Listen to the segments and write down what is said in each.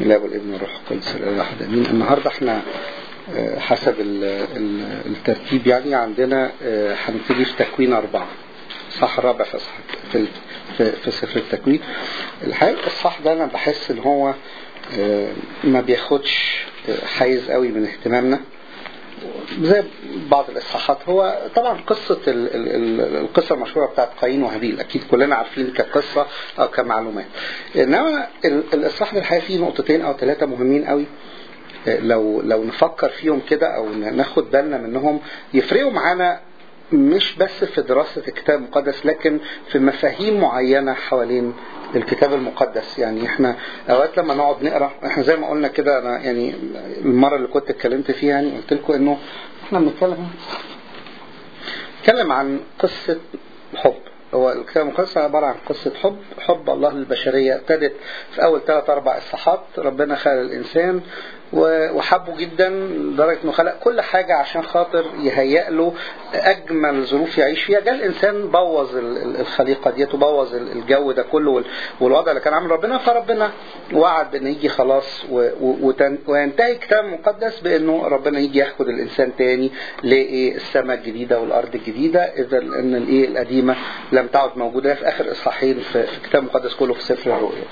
الله والابن والروح القدس الاله الاحد امين النهارده احنا آه، حسب ال- ال- الترتيب يعني عندنا آه، هنبتدي في تكوين أربعة صح الرابع في صح في ال- في, في سفر التكوين الحقيقة الصح ده أنا بحس إن هو آه، ما بياخدش آه، حيز قوي من اهتمامنا زي بعض الاصحاحات هو طبعا قصه ال ال ال القصه المشهوره بتاعت قايين وهابيل اكيد كلنا عارفين كقصه او كمعلومات انما ال- الاصحاح ده الحقيقه فيه نقطتين او ثلاثه مهمين قوي لو لو نفكر فيهم كده او ناخد بالنا منهم يفرقوا معانا مش بس في دراسة الكتاب المقدس لكن في مفاهيم معينة حوالين الكتاب المقدس يعني احنا اوقات لما نقعد نقرا احنا زي ما قلنا كده انا يعني المره اللي كنت اتكلمت فيها يعني قلت لكم انه احنا بنتكلم نتكلم عن قصه حب هو الكتاب المقدس عباره عن قصه حب حب الله للبشريه ابتدت في اول ثلاث اربع اصحاحات ربنا خلق الانسان و- وحبه جدا لدرجه انه خلق كل حاجه عشان خاطر يهيئ له اجمل ظروف يعيش فيها جاء الانسان بوظ ال- ال- الخليقه ديت وبوظ ال- الجو ده كله وال- والوضع اللي كان عامل ربنا فربنا وعد بان يجي خلاص و- و- وتن- وينتهي الكتاب المقدس بانه ربنا يجي ياخد الانسان تاني لايه السماء الجديده والارض الجديده اذا ان الايه القديمه لم تعد موجوده في اخر اصحاحين في في الكتاب المقدس كله في سفر الرؤيا.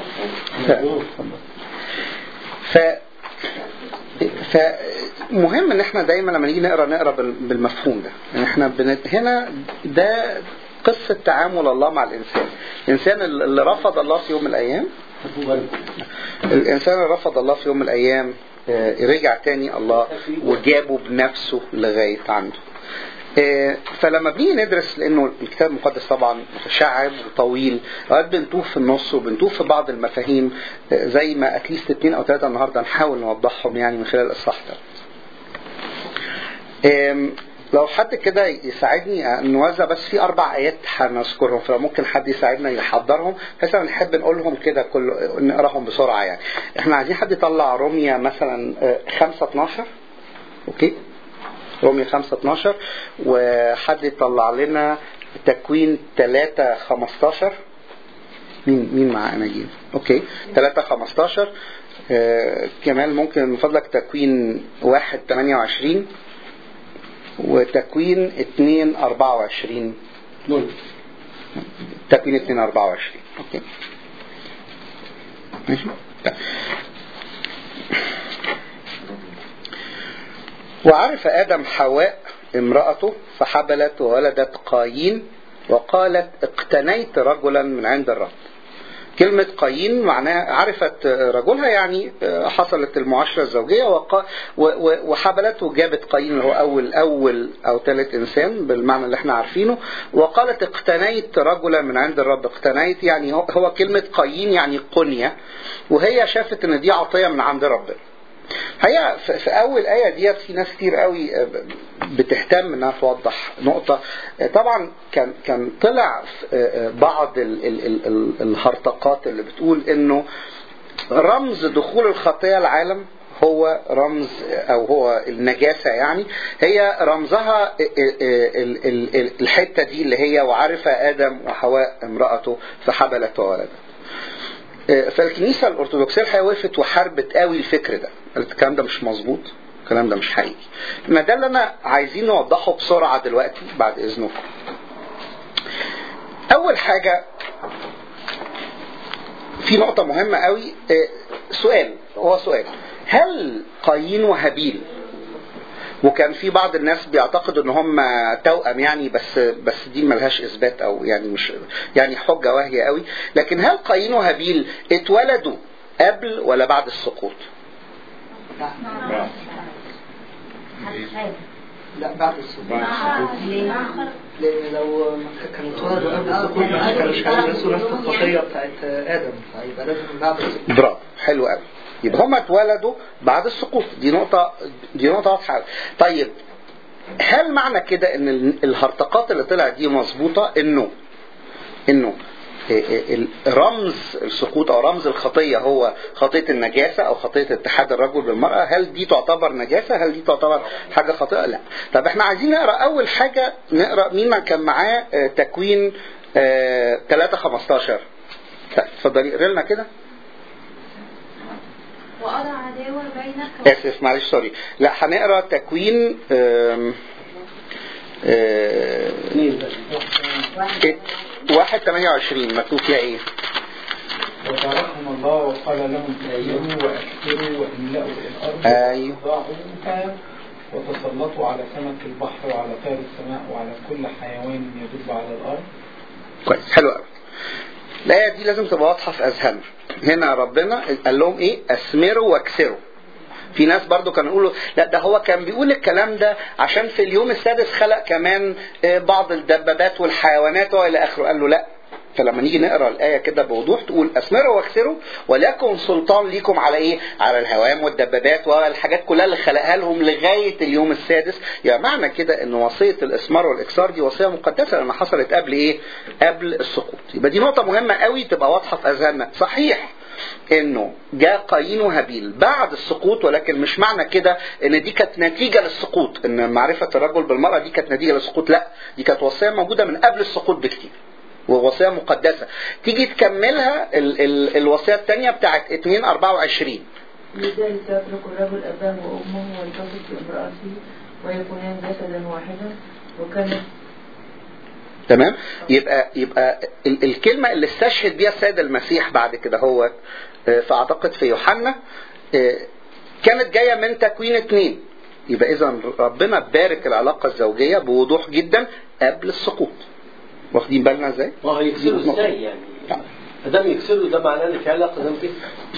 ف فمهم ان احنا دايما لما نيجي نقرا نقرا بال- بالمفهوم ده يعني احنا بنت... هنا ده قصه تعامل الله مع الانسان الانسان اللي رفض الله في يوم من الايام الانسان اللي رفض الله في يوم من الايام آه، رجع تاني الله وجابه بنفسه لغايه عنده آه، فلما بنيجي ندرس لانه الكتاب المقدس طبعا متشعب وطويل اوقات بنتوه في النص وبنتوه في بعض المفاهيم آه، زي ما اتليست اثنين او ثلاثه النهارده نحاول نوضحهم يعني من خلال الاصحاح ده. آم، لو حد كده يساعدني آه، نوزع بس في اربع ايات هنذكرهم فلو ممكن حد يساعدنا يحضرهم بحيث إن نحب نقولهم كده كل نقراهم بسرعه يعني. احنا عايزين حد يطلع روميا مثلا 5 12 اوكي؟ رومية 5 12 وحد يطلع لنا تكوين 3 15 مين مين مع اناجيل اوكي 3 15 آه كمال ممكن من فضلك تكوين 1 28 وتكوين 2 24 تكوين 2 24 اوكي ماشي طيب. وعرف آدم حواء امرأته فحبلت وولدت قايين وقالت اقتنيت رجلا من عند الرب كلمة قايين معناها عرفت رجلها يعني حصلت المعاشرة الزوجية وق- و- و- وحبلت وجابت قايين اللي هو أول أول أو ثالث إنسان بالمعنى اللي احنا عارفينه وقالت اقتنيت رجلا من عند الرب اقتنيت يعني هو- هو كلمة قايين يعني قنية وهي شافت إن دي عطية من عند ربنا هي في في اول ايه ديت في ناس كتير قوي بتهتم انها توضح نقطه طبعا كان كان طلع في بعض ال- ال- ال- ال- الهرطقات اللي بتقول انه رمز دخول الخطيه العالم هو رمز او هو النجاسه يعني هي رمزها ال- ال- ال- الحته دي اللي هي وعرف ادم وحواء امراته فحبلت وولدت فالكنيسه الارثوذكسيه الحقيقه وقفت وحاربت قوي الفكر ده قالت الكلام ده مش مظبوط الكلام ده مش حقيقي ما ده اللي انا عايزين نوضحه بسرعه دلوقتي بعد اذنكم اول حاجه في نقطه مهمه قوي آه، سؤال هو سؤال هل قايين وهابيل وكان في بعض الناس بيعتقدوا ان هم توأم يعني بس بس دي ملهاش اثبات او يعني مش يعني حجه واهيه قوي لكن هل قايين وهابيل اتولدوا قبل ولا بعد السقوط؟ لا بعد السقوط لان لو كانوا اتولدوا قبل السقوط بقى كانوا مش هيلبسوا نفس الخطيه بتاعت ادم فيبقى لازم بعد السقوط برافو حلو قوي يبقى هم اتولدوا بعد السقوط دي نقطه دي نقطه واضحه قوي طيب هل معنى كده ان ال- الهرطقات اللي طلعت دي مظبوطه انه انه ال- رمز السقوط او رمز الخطيه هو خطيه النجاسه او خطيه اتحاد الرجل بالمراه هل دي تعتبر نجاسه هل دي تعتبر حاجه خاطئه لا طب احنا عايزين نقرا اول حاجه نقرا مين ما كان معاه آه، تكوين 3 15 اتفضلي اقري لنا كده وأرى عداوة بينك اسف معلش سوري لا هنقرا تكوين آم، آه، واحد 28 مكتوب فيها ايه؟ وتركهم الله وقال لهم تأيروا وأكثروا واملأوا الأرض أيوه. وضاعوها وتسلطوا على سمك البحر وعلى طير السماء وعلى كل حيوان يدب على الأرض كويس حلو قوي الآية دي لازم تبقى واضحة في أذهاننا هنا ربنا قال لهم إيه أثمروا واكسروا في ناس برضو كانوا يقولوا لا ده هو كان بيقول الكلام ده عشان في اليوم السادس خلق كمان آه، بعض الدبابات والحيوانات والى اخره قال له لا فلما نيجي نقرا الايه كده بوضوح تقول اثمروا واكسروا وليكن سلطان ليكم على ايه؟ على الهوام والدبابات والحاجات كلها اللي خلقها لهم لغايه اليوم السادس، يعني معنى كده ان وصيه الاثمار والاكسار دي وصيه مقدسه لما حصلت قبل ايه؟ قبل السقوط. يبقى دي نقطه مهمه قوي تبقى واضحه في اذهاننا، صحيح انه جاء قايين وهابيل بعد السقوط ولكن مش معنى كده ان دي كانت نتيجه للسقوط ان معرفه الرجل بالمراه دي كانت نتيجه للسقوط لا دي كانت وصيه موجوده من قبل السقوط بكتير ووصيه مقدسه تيجي تكملها ال ال الوصيه الثانيه بتاعت 2 24 لذلك يترك الرجل أباه وأمه ويلتصق بامرأته ويكونان جسدا واحدا وكانت تمام يبقى يبقى ال الكلمه اللي استشهد بيها السيد المسيح بعد كده هو آه، فاعتقد في يوحنا آه، كانت جايه من تكوين اتنين يبقى اذا ربنا بارك العلاقه الزوجيه بوضوح جدا قبل السقوط واخدين بالنا ازاي؟ ما هو يكسروا ازاي يعني ما دام يكسروا ده معناه ان في علاقه زوجيه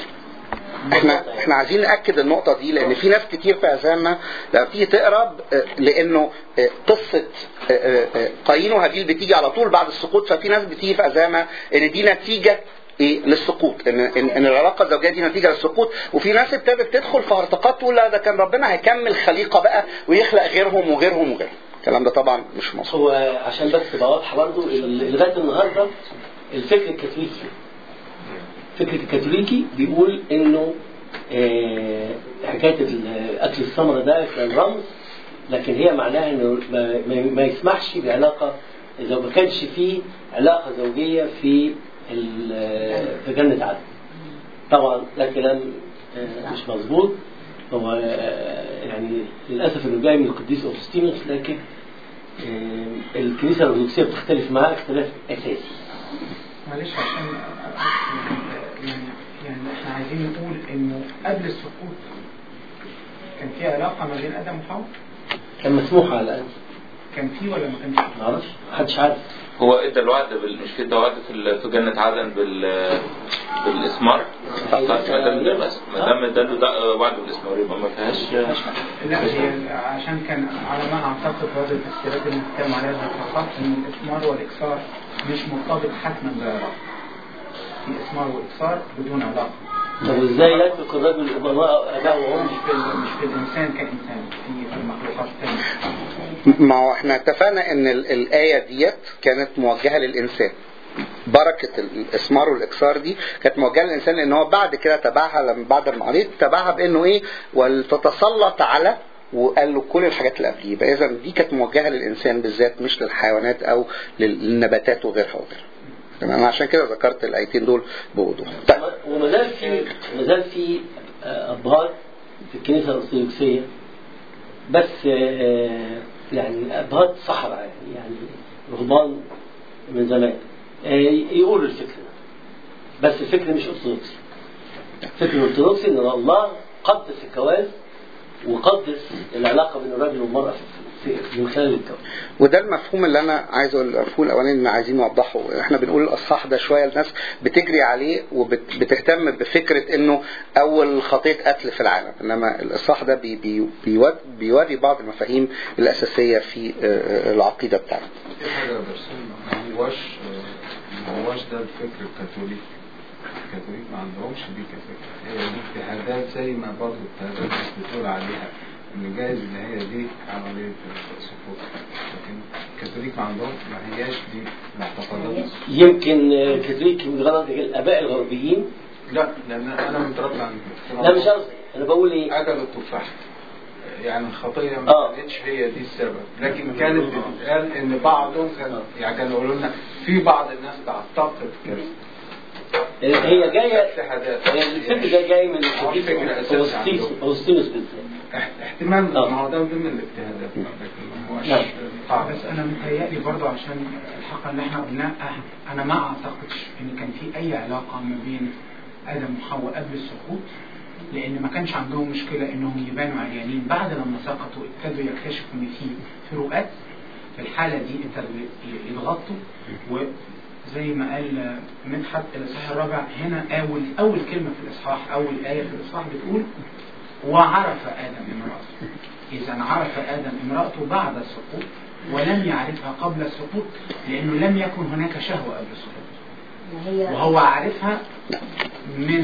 احنا احنا عايزين ناكد النقطه دي لان في ناس كتير في اذهاننا لما تيجي تقرا آه، لانه آه، قصه آه، آه، آه، قايين وهابيل بتيجي على طول بعد السقوط ففي ناس بتيجي في اذهانها ان دي نتيجه ايه للسقوط ان ان, إن العلاقه الزوجيه دي نتيجه للسقوط وفي ناس ابتدت تدخل في ارتقاط تقول لا ده كان ربنا هيكمل خليقه بقى ويخلق غيرهم وغيرهم وغيرهم الكلام ده طبعا مش مظبوط هو عشان بس تبقى واضحه برضه ال- لغايه النهارده الفكر الكاثوليكي الفكر الكاثوليكي بيقول انه آه، حكايه ال- اكل الثمره ده كان رمز لكن هي معناها انه ما, ما- ما يسمحش بعلاقه اذا ما كانش فيه علاقه زوجيه في ال- في جنه عدن. طبعا ده كلام آه، مش مظبوط هو آه، يعني للاسف انه جاي من القديس اغسطينوس لكن آه، الكنيسه الارثوذكسيه بتختلف معاه اختلاف اساسي. معلش عشان يعني يعني احنا عايزين نقول انه قبل السقوط كان في علاقة ما بين آدم وحواء كان مسموح على الاقل كان في ولا ما كانش؟ ما اعرفش محدش عارف هو ادى الوعد بال... مش ادى وعد في ال- في جنة عدن بال بالاسمار طيب ما دام ده بس ما دام اداله ده وعد بالاسمار يبقى ما فيهاش لا هي عشان كان على ما اعتقد بعض التفسيرات اللي بنتكلم عليها فقط ان الاثمار والاكثار مش مرتبط حتما بعلاقة في اثمار واكثار بدون علاقة طب ازاي يترك الرجل ابناء اباه وامه مش في ال- مش في الانسان كانسان في في المخلوقات الثانية ما هو احنا اتفقنا ان ال- الآية ديت كانت موجهة للإنسان بركة الإسمار والإكسار دي كانت موجهة للإنسان لأن هو بعد كده تبعها لما بعد ما قريت تبعها بأنه إيه ولتتسلط على وقال له كل الحاجات اللي قبليه يبقى إذا دي كانت موجهة للإنسان بالذات مش للحيوانات أو للنباتات وغيرها وغيرها تمام عشان كده ذكرت الآيتين دول بوضوح طيب وما زال في ما زال في آه، ابهات في الكنيسه الارثوذكسيه بس آه، يعني ابهات صحراء يعني يعني رهبان من زمان آه، يقولوا الفكر ده بس الفكر مش ارثوذكسي الفكر الارثوذكسي ان الله قدس الجواز وقدس العلاقه بين الرجل والمراه في في- من خلال الجواز وده المفهوم اللي انا عايز اقول المفهوم الاولاني اللي عايزين نوضحه احنا بنقول الاصحاح ده شويه الناس بتجري عليه وبتهتم بفكره انه اول خطيه قتل في العالم انما الاصحاح ده بي بي بيو- بيوري بعض المفاهيم الاساسيه في آه، آه، العقيده بتاعتنا في حاجة بس ما هواش ما هواش ده الفكر الكاثوليكي الكاثوليك ما عندهمش دي كفكرة هي دي اجتهادات زي ما برضه اجتهادات الناس بتقول عليها ان جايز ان هي دي عملية السقوط لكن الكاثوليك ما عندهم ما هياش دي معتقدات يمكن آه، كاثوليك من غلط الاباء الغربيين لا لان انا متربى عن كده. لا مش قصدي انا بقول ايه اكلوا التفاح يعني الخطيه ما آه. كانتش هي دي السبب لكن كانت بتتقال ان بعضهم كان يعني كانوا يقولوا لنا في بعض الناس تعتقد كده هي جايه اتحادات هي الفكر ده جاي من هو الفكر أساسي أوغسطينوس عندهم. أوغسطينوس بالذات اح- احتمال آه. ما هو ده من ضمن الاجتهادات لكن ما هوش نعم. قاعدة. بس انا متهيألي برضو عشان الحق اللي احنا قلناه أه- انا ما اعتقدش ان كان في اي علاقه ما بين ادم وحواء قبل السقوط لان ما كانش عندهم مشكله انهم يبانوا عريانين بعد لما سقطوا ابتدوا يكتشفوا ان في فروقات في الحاله دي ابتدوا ي- يتغطوا وزي ما قال مدحت الاصحاح الرابع هنا اول اول كلمه في الاصحاح اول ايه في الاصحاح بتقول وعرف ادم امراته اذا عرف ادم امراته بعد السقوط ولم يعرفها قبل السقوط لانه لم يكن هناك شهوه قبل السقوط ما هي وهو عارفها من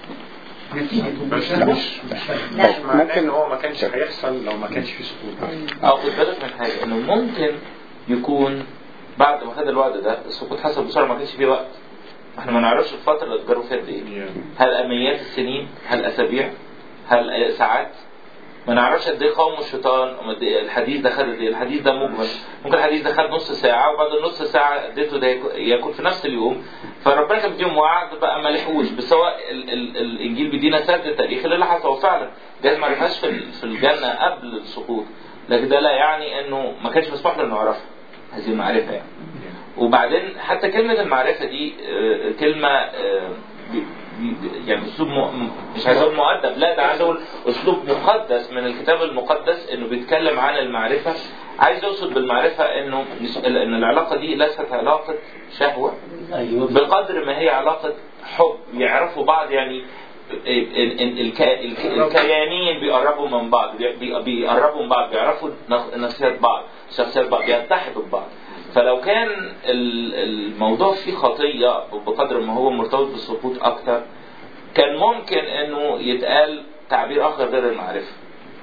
نتيجة بس وجوده. مش لا. مش معناه ممكن- ان هو ما كانش هيحصل لو ما كانش في سقوط اه خد بالك من حاجه انه ممكن يكون بعد ما خد الوعد ده السقوط حصل بسرعه ما كانش فيه وقت احنا ما نعرفش الفتره اللي اتجروا فيها قد ايه هل اميات السنين هل اسابيع هل ساعات ما نعرفش قد ايه قوم الشيطان قد إيه الحديث ده خد قد ايه الحديث ده مجمل ممكن الحديث ده خد نص ساعه وبعد النص ساعه اديته ده ياكل- ياكل في نفس اليوم فربنا كان بيديهم وعد بقى ما لحقوش بس هو ال- ال- الانجيل بيدينا سرد التاريخ اللي حصل وفعلا جايز ما عرفهاش في ال- في الجنه قبل السقوط لكن ده لا يعني انه ما كانش مسموح له انه يعرفها هذه المعرفه يعني وبعدين حتى كلمة المعرفة دي آه، كلمة آه، بي- بي- يعني اسلوب م- مش عايز اقول مؤدب لا ده عايز اقول اسلوب مقدس من الكتاب المقدس انه بيتكلم عن المعرفة عايز يقصد بالمعرفة انه مش- ان العلاقة دي ليست علاقة شهوة ايوه بقدر ما هي علاقة حب يعرفوا بعض يعني ال- ال- الك- الك- الكيانين بيقربوا من بعض بي- بي- بيقربوا من بعض بيعرفوا نخ- نفسيات بعض شخصيات بعض بيتحدوا ببعض فلو كان ال- الموضوع فيه خطية بقدر ما هو مرتبط بالسقوط أكتر كان ممكن إنه يتقال تعبير آخر غير المعرفة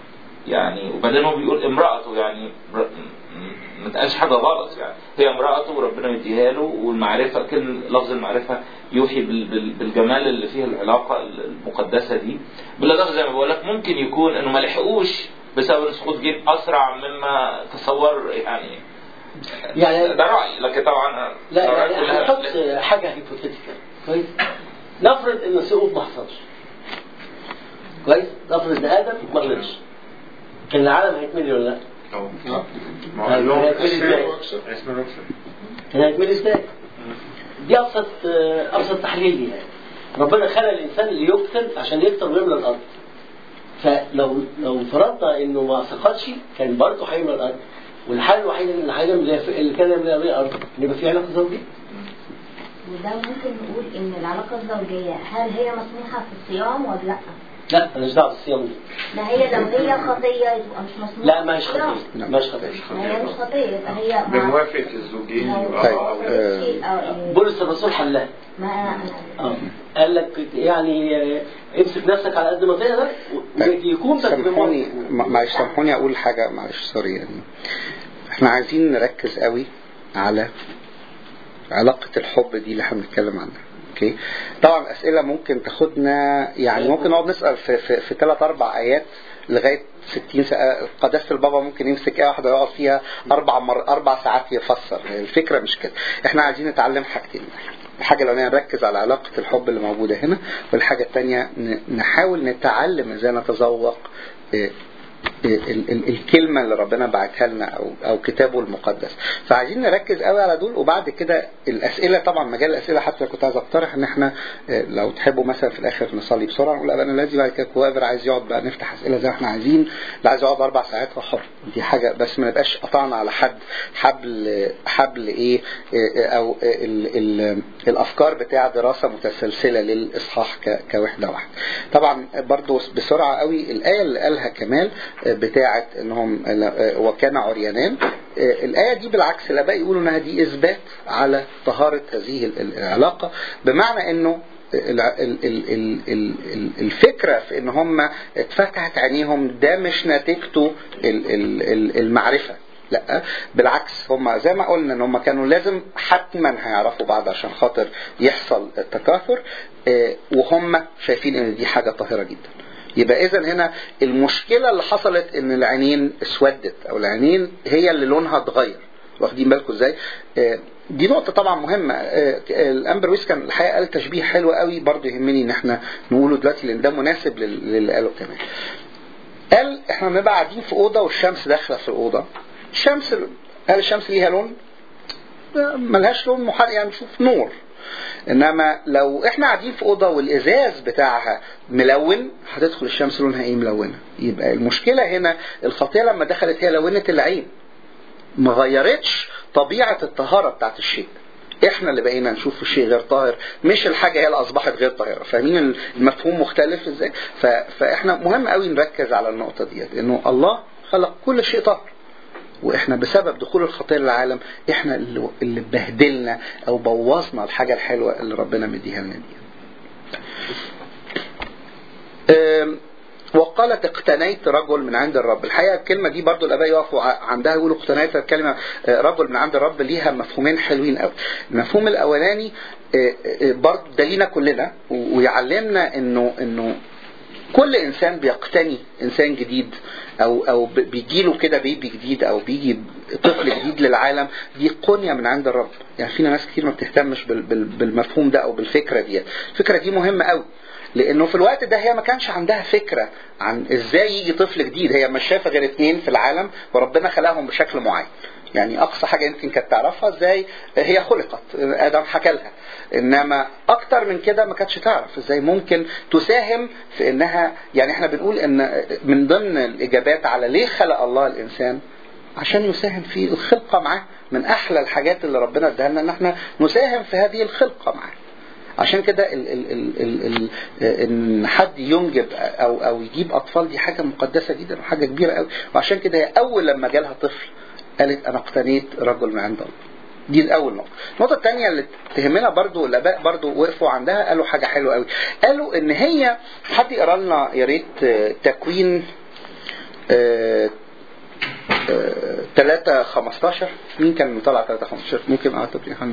يعني وبعدين هو بيقول امرأته يعني ر- م- ما تقالش حاجة غلط يعني هي امرأته وربنا يديها له والمعرفة كل لفظ المعرفة يوحي بال- بال- بالجمال اللي فيه العلاقة المقدسة دي بالإضافة زي ما بقول لك ممكن يكون إنه ما لحقوش بسبب السقوط جه أسرع مما تصور يعني يعني- ده رأي لكن طبعا لا الآراء يعني كلها- هنحط حاجة هيبوثيتيكال كويس نفرض ان السقوط ما حصلش كويس نفرض ان ادم ما غلطش كان العالم هيتملي ولا لا؟ ما هو طيب، لهم هيتملي ازاي؟ اسمه روكسر كان هيتملي ازاي؟ دي ابسط آه، ابسط تحليل ليها يعني. ربنا خلق الانسان ليقتل عشان يقتل ويملى الارض فلو لو فرضنا انه ما سقطش كان برضه هيملى الارض والحل الوحيد اللي هيملى اللي كان يملى بيه الارض ان يبقى في علاقه زوجيه وده ممكن نقول ان العلاقة الزوجية هل هي مسموحة في الصيام ولا لا؟ لا مالناش دعوه بالصيام دي لا هي لو هي خطية يبقى مش مسموحة لا في ما هيش الصيام. خطيه ما هيش خطيه ما هي مش خطية يبقى هي ما بموافقة الزوجين لو يبقى طيب، اه أو لا. آه، شيء أو- بولس الرسول حلها ما اه قال لك يعني آه، امسك نفسك على قد ما تقدر ويكون بس سامحوني بموافقة. ما- معلش سامحوني اقول حاجه معلش سوري يعني احنا عايزين نركز قوي على علاقه الحب دي اللي احنا بنتكلم عنها اوكي طبعا اسئله ممكن تاخدنا يعني ممكن نقعد نسال في في, في ثلاث اربع ايات لغايه 60 ساعة قداسة البابا ممكن يمسك ايه واحدة ويقعد فيها أربع مر... أربع ساعات يفسر الفكرة مش كده احنا عايزين نتعلم حاجتين الحاجة الأولانية نركز على علاقة الحب اللي موجودة هنا والحاجة الثانية ن- نحاول نتعلم ازاي نتذوق اه، ال- ال- الكلمة اللي ربنا بعتها لنا أو, أو كتابه المقدس فعايزين نركز قوي على دول وبعد كده الأسئلة طبعا مجال الأسئلة حتى كنت عايز أقترح إن إحنا آه، لو تحبوا مثلا في الآخر نصلي بسرعة نقول أبانا الذي بعد كده كوافر عايز يقعد بقى نفتح أسئلة زي ما إحنا عايزين اللي عايز يقعد أربع ساعات هو حر دي حاجة بس ما نبقاش قطعنا على حد حبل حبل إيه آه، أو آه، ال ال الأفكار بتاع دراسة متسلسلة للإصحاح ك- كوحدة واحدة طبعا برضو بسرعة قوي الآية اللي قالها كمال آه، بتاعة انهم آه، وكان عريانان آه، الآية دي بالعكس الآباء يقولوا انها دي إثبات على طهارة هذه ال- ال- العلاقة بمعنى انه الع- ال- ال- ال- ال- ال- الفكرة في ان هم اتفتحت عينيهم ده مش نتيجته ال- ال- ال- المعرفة لا بالعكس هم زي ما قلنا ان هم كانوا لازم حتما هيعرفوا بعض عشان خاطر يحصل التكاثر آه، وهم شايفين ان دي حاجة طاهرة جدا يبقى اذا هنا المشكلة اللي حصلت ان العينين اسودت او العينين هي اللي لونها اتغير واخدين بالكم ازاي آه، دي نقطة طبعا مهمة آه، الأمبر ويس كان الحقيقة قال تشبيه حلو قوي برضه يهمني إن احنا نقوله دلوقتي لأن ده مناسب لل- للي قاله كمان. قال احنا بنبقى قاعدين في أوضة والشمس داخلة في الأوضة. الشمس هل الشمس ليها لون؟ آه، ملهاش لون محدد يعني نشوف نور. انما لو احنا قاعدين في اوضه والازاز بتاعها ملون هتدخل الشمس لونها ايه ملونه يبقى المشكله هنا الخطيه لما دخلت هي لونت العين ما غيرتش طبيعه الطهاره بتاعت الشيء احنا اللي بقينا نشوف الشيء غير طاهر مش الحاجه هي اللي اصبحت غير طاهره فاهمين المفهوم مختلف ازاي ف... فاحنا مهم قوي نركز على النقطه ديت انه الله خلق كل شيء طاهر واحنا بسبب دخول الخطيه للعالم احنا اللي اللي بهدلنا او بوظنا الحاجه الحلوه اللي ربنا مديها لنا دي. أم، وقالت اقتنيت رجل من عند الرب الحقيقه الكلمه دي برضو الاباء يقفوا ع- عندها يقولوا اقتنيت الكلمه آه، رجل من عند الرب ليها مفهومين حلوين قوي المفهوم الاولاني آه، آه، برضو ده لينا كلنا و- ويعلمنا انه انه كل انسان بيقتني انسان جديد او او بيجي له كده بيبي جديد او بيجي طفل جديد للعالم دي قنيه من عند الرب يعني فينا ناس كتير ما بتهتمش بال- بال- بالمفهوم ده او بالفكره دي الفكره دي مهمه قوي لانه في الوقت ده هي ما كانش عندها فكره عن ازاي يجي طفل جديد هي مش شايفه غير اتنين في العالم وربنا خلقهم بشكل معين يعني اقصى حاجه يمكن كانت تعرفها ازاي هي خلقت ادم حكى لها انما اكتر من كده ما كانتش تعرف ازاي ممكن تساهم في انها يعني احنا بنقول ان من ضمن الاجابات على ليه خلق الله الانسان عشان يساهم في الخلقه معاه من احلى الحاجات اللي ربنا اداها لنا ان احنا نساهم في هذه الخلقه معاه عشان كده ال ال ال ال ال ان حد ينجب او او يجيب اطفال دي حاجه مقدسه جدا وحاجه كبيره قوي وعشان كده هي اول لما جالها طفل قالت انا اقتنيت رجل من عند الله دي الاول نقطه النقطه الثانيه اللي تهمنا برضو الاباء برضو وقفوا عندها قالوا حاجه حلوه قوي قالوا ان هي حد يقرا لنا يا ريت آه، تكوين 3 15 مين كان مطلع 3 15 ممكن اه طب يوحنا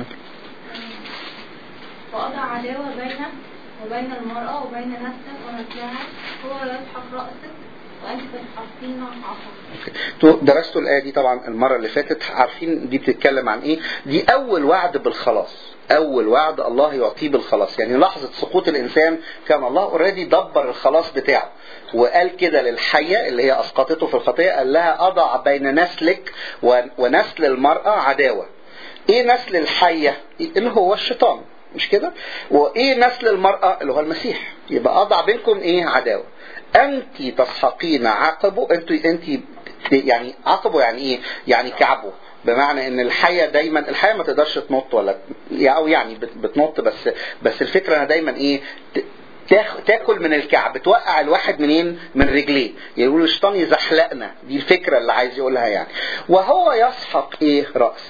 وأضع عداوة بينك وبين المرأة وبين نفسك ونسلها هو يسحق رأسك وأنت تسحقين عصاك انتوا درستوا الآية دي طبعا المرة اللي فاتت عارفين دي بتتكلم عن ايه دي أول وعد بالخلاص أول وعد الله يعطيه بالخلاص يعني لحظة سقوط الإنسان كان الله اوريدي دبر الخلاص بتاعه وقال كده للحية اللي هي أسقطته في الخطية قال لها أضع بين نسلك و- ونسل المرأة عداوة ايه نسل الحية اللي هو الشيطان مش كده وايه نسل المرأة اللي هو المسيح يبقى اضع بينكم ايه عداوة انت تسحقين عقبه انت انت يعني عقبه يعني ايه يعني كعبه بمعنى ان الحيه دايما الحيه ما تقدرش تنط ولا او يعني بت- بتنط بس بس الفكره انها دايما ايه ت- تاخ- تاكل من الكعب توقع الواحد منين من رجليه يقول الشيطان يزحلقنا دي الفكره اللي عايز يقولها يعني وهو يسحق ايه راسك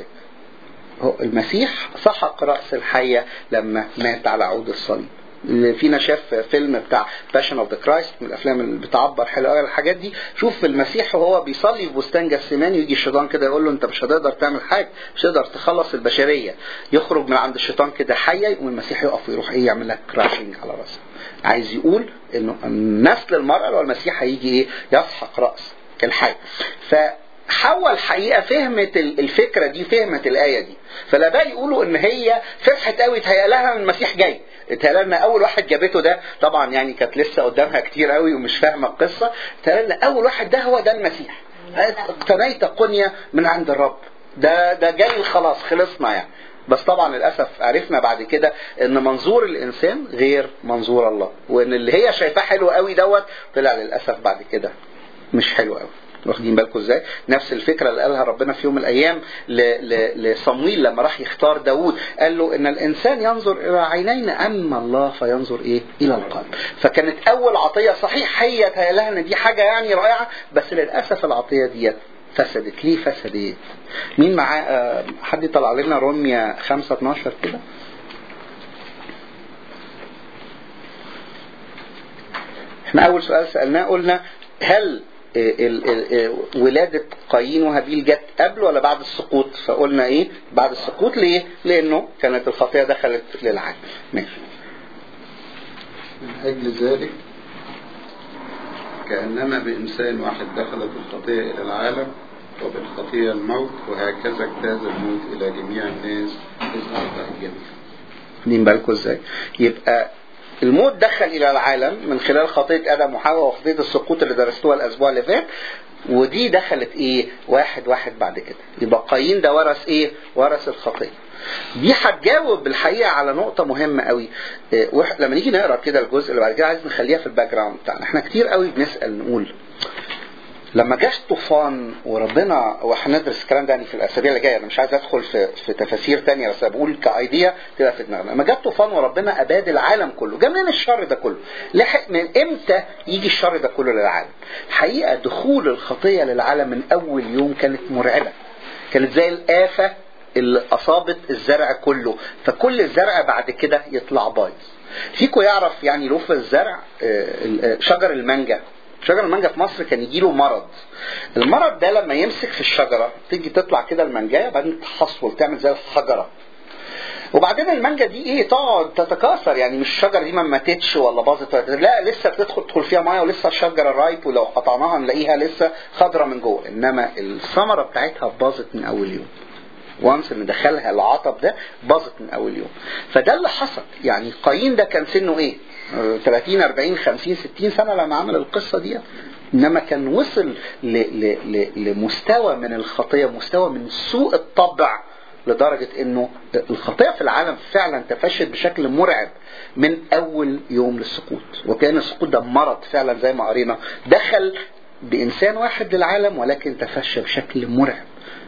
هو المسيح سحق رأس الحية لما مات على عود الصليب اللي فينا شاف فيلم بتاع باشن اوف ذا كرايست من الافلام اللي بتعبر حلو قوي الحاجات دي شوف المسيح وهو بيصلي في بستان جسيمان يجي الشيطان كده يقول له انت مش هتقدر تعمل حاجه مش هتقدر تخلص البشريه يخرج من عند الشيطان كده حيه يقوم المسيح يقف ويروح ايه يعمل لك كراشنج على راسها عايز يقول انه نسل المراه اللي هو المسيح هيجي ايه يسحق راس الحي ف حواء الحقيقه فهمت ال- الفكره دي فهمت الايه دي فالاباء يقولوا ان هي فرحت قوي اتهيأ لها ان المسيح جاي اتهيأ لها اول واحد جابته ده طبعا يعني كانت لسه قدامها كتير قوي ومش فاهمه القصه اتهيأ لها اول واحد ده هو ده المسيح قالت اقتنيت قنيه من عند الرب ده ده جاي خلاص خلصنا يعني بس طبعا للاسف عرفنا بعد كده ان منظور الانسان غير منظور الله وان اللي هي شايفاه حلو قوي دوت طلع للاسف بعد كده مش حلو قوي واخدين بالكم ازاي نفس الفكره اللي قالها ربنا في يوم من الايام ل- ل- لصمويل لما راح يختار داوود قال له ان الانسان ينظر الى عينين اما الله فينظر ايه الى القلب فكانت اول عطيه صحيح هي تهيأ لها ان دي حاجه يعني رائعه بس للاسف العطيه ديت فسدت ليه فسدت مين معاه آه، حد يطلع لنا روميا 5 12 كده احنا اول سؤال سالناه قلنا هل ال- ال- ال- ولادة قايين وهابيل جت قبل ولا بعد السقوط فقلنا ايه بعد السقوط ليه لانه كانت الخطيئة دخلت للعالم ماشي من أجل ذلك كأنما بإنسان واحد دخلت الخطيئة إلى العالم وبالخطية الموت وهكذا اجتاز الموت إلى جميع الناس إذ أخطأ الجميع واخدين بالكم ازاي؟ يبقى الموت دخل الى العالم من خلال خطيه ادم وحواء وخطيه السقوط اللي درستوها الاسبوع اللي فات ودي دخلت ايه؟ واحد واحد بعد كده يبقى قايين ده ورث ايه؟ ورث الخطيه. دي هتجاوب بالحقيقه على نقطه مهمه قوي إيه، وإح- لما نيجي نقرا كده الجزء اللي بعد كده عايز نخليها في الباك جراوند بتاعنا احنا كتير قوي بنسال نقول لما جاش طوفان وربنا وهندرس الكلام ده يعني في الاسابيع اللي جايه انا مش عايز ادخل في, في تفاسير تانية بس بقول كايديا تبقى في دماغنا لما جات طوفان وربنا اباد العالم كله جاب منين الشر ده كله لحق من امتى يجي الشر ده كله للعالم الحقيقه دخول الخطيه للعالم من اول يوم كانت مرعبه كانت زي الافه اللي اصابت الزرع كله فكل الزرع بعد كده يطلع بايظ فيكو يعرف يعني لوف الزرع آه، آه، شجر المانجا شجر المانجا في مصر كان يجيله مرض المرض ده لما يمسك في الشجرة تيجي تطلع كده المانجاية بعدين تحصل تعمل زي الحجرة وبعدين المانجا دي ايه تقعد تتكاثر يعني مش الشجره دي ما ماتتش ولا باظت ولا لا لسه بتدخل تدخل فيها ميه ولسه الشجره رايب ولو قطعناها نلاقيها لسه خضره من جوه انما الثمره بتاعتها باظت من اول يوم وانس ان دخلها العطب ده باظت من اول يوم فده اللي حصل يعني قايين ده كان سنه ايه آه، 30 40 50 60 سنه لما عمل القصه دي انما كان وصل ل ل ل لمستوى من الخطيه مستوى من سوء الطبع لدرجة انه الخطيئة في العالم فعلا تفشت بشكل مرعب من اول يوم للسقوط وكان السقوط ده مرض فعلا زي ما قرينا دخل بانسان واحد للعالم ولكن تفشى بشكل مرعب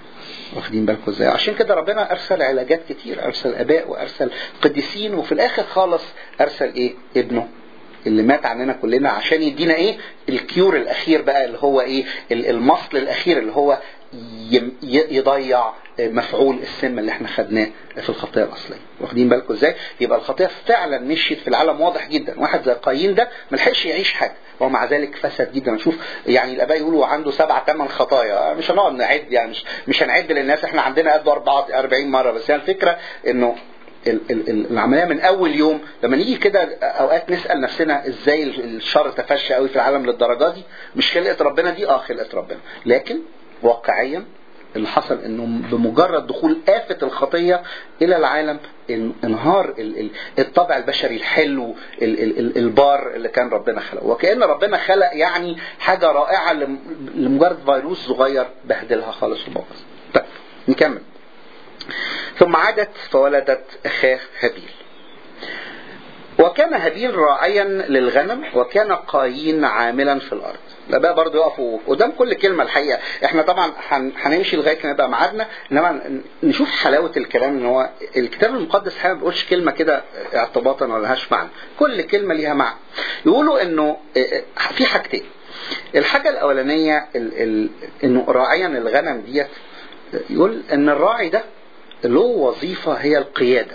واخدين بالكم ازاي عشان كده ربنا ارسل علاجات كتير ارسل اباء وارسل قديسين وفي الاخر خالص ارسل ايه ابنه اللي مات عننا كلنا عشان يدينا ايه الكيور الاخير بقى اللي هو ايه ال- المصل الاخير اللي هو يم- ي- يضيع مفعول السم اللي احنا خدناه في الخطيه الاصليه واخدين بالكم ازاي يبقى الخطيه فعلا مشيت في العالم واضح جدا واحد زي قايين ده ما لحقش يعيش حاجه ومع ذلك فسد جدا نشوف يعني الاباء يقولوا عنده سبع ثمان خطايا مش هنقعد نعد يعني مش مش هنعد للناس احنا عندنا قد 40 مره بس هي الفكره انه ال- ال- ال- العمليه من اول يوم لما نيجي كده اوقات نسال نفسنا ازاي ال- الشر تفشى قوي في العالم للدرجه دي مش خلقه ربنا دي اه خلقه ربنا لكن واقعيا اللي حصل انه بمجرد دخول آفة الخطية إلى العالم ان- انهار ال- ال- الطبع البشري الحلو ال- ال- ال- البار اللي كان ربنا خلقه وكأن ربنا خلق يعني حاجة رائعة لم- لمجرد فيروس صغير بهدلها خالص وبوظ طيب نكمل ثم عادت فولدت أخاه هابيل وكان هابيل راعيا للغنم وكان قايين عاملا في الارض الاباء برضو يقفوا قدام كل كلمه الحقيقه احنا طبعا هن- هنمشي لغايه ما يبقى ميعادنا انما نشوف حلاوه الكلام ان هو الكتاب المقدس حقيقة ما بيقولش كلمه كده اعتباطا ولا لهاش معنى كل كلمه ليها معنى يقولوا انه اه، اه، في حاجتين الحاجه الاولانيه ال- ال- انه راعيا الغنم ديت يقول ان الراعي ده له وظيفه هي القياده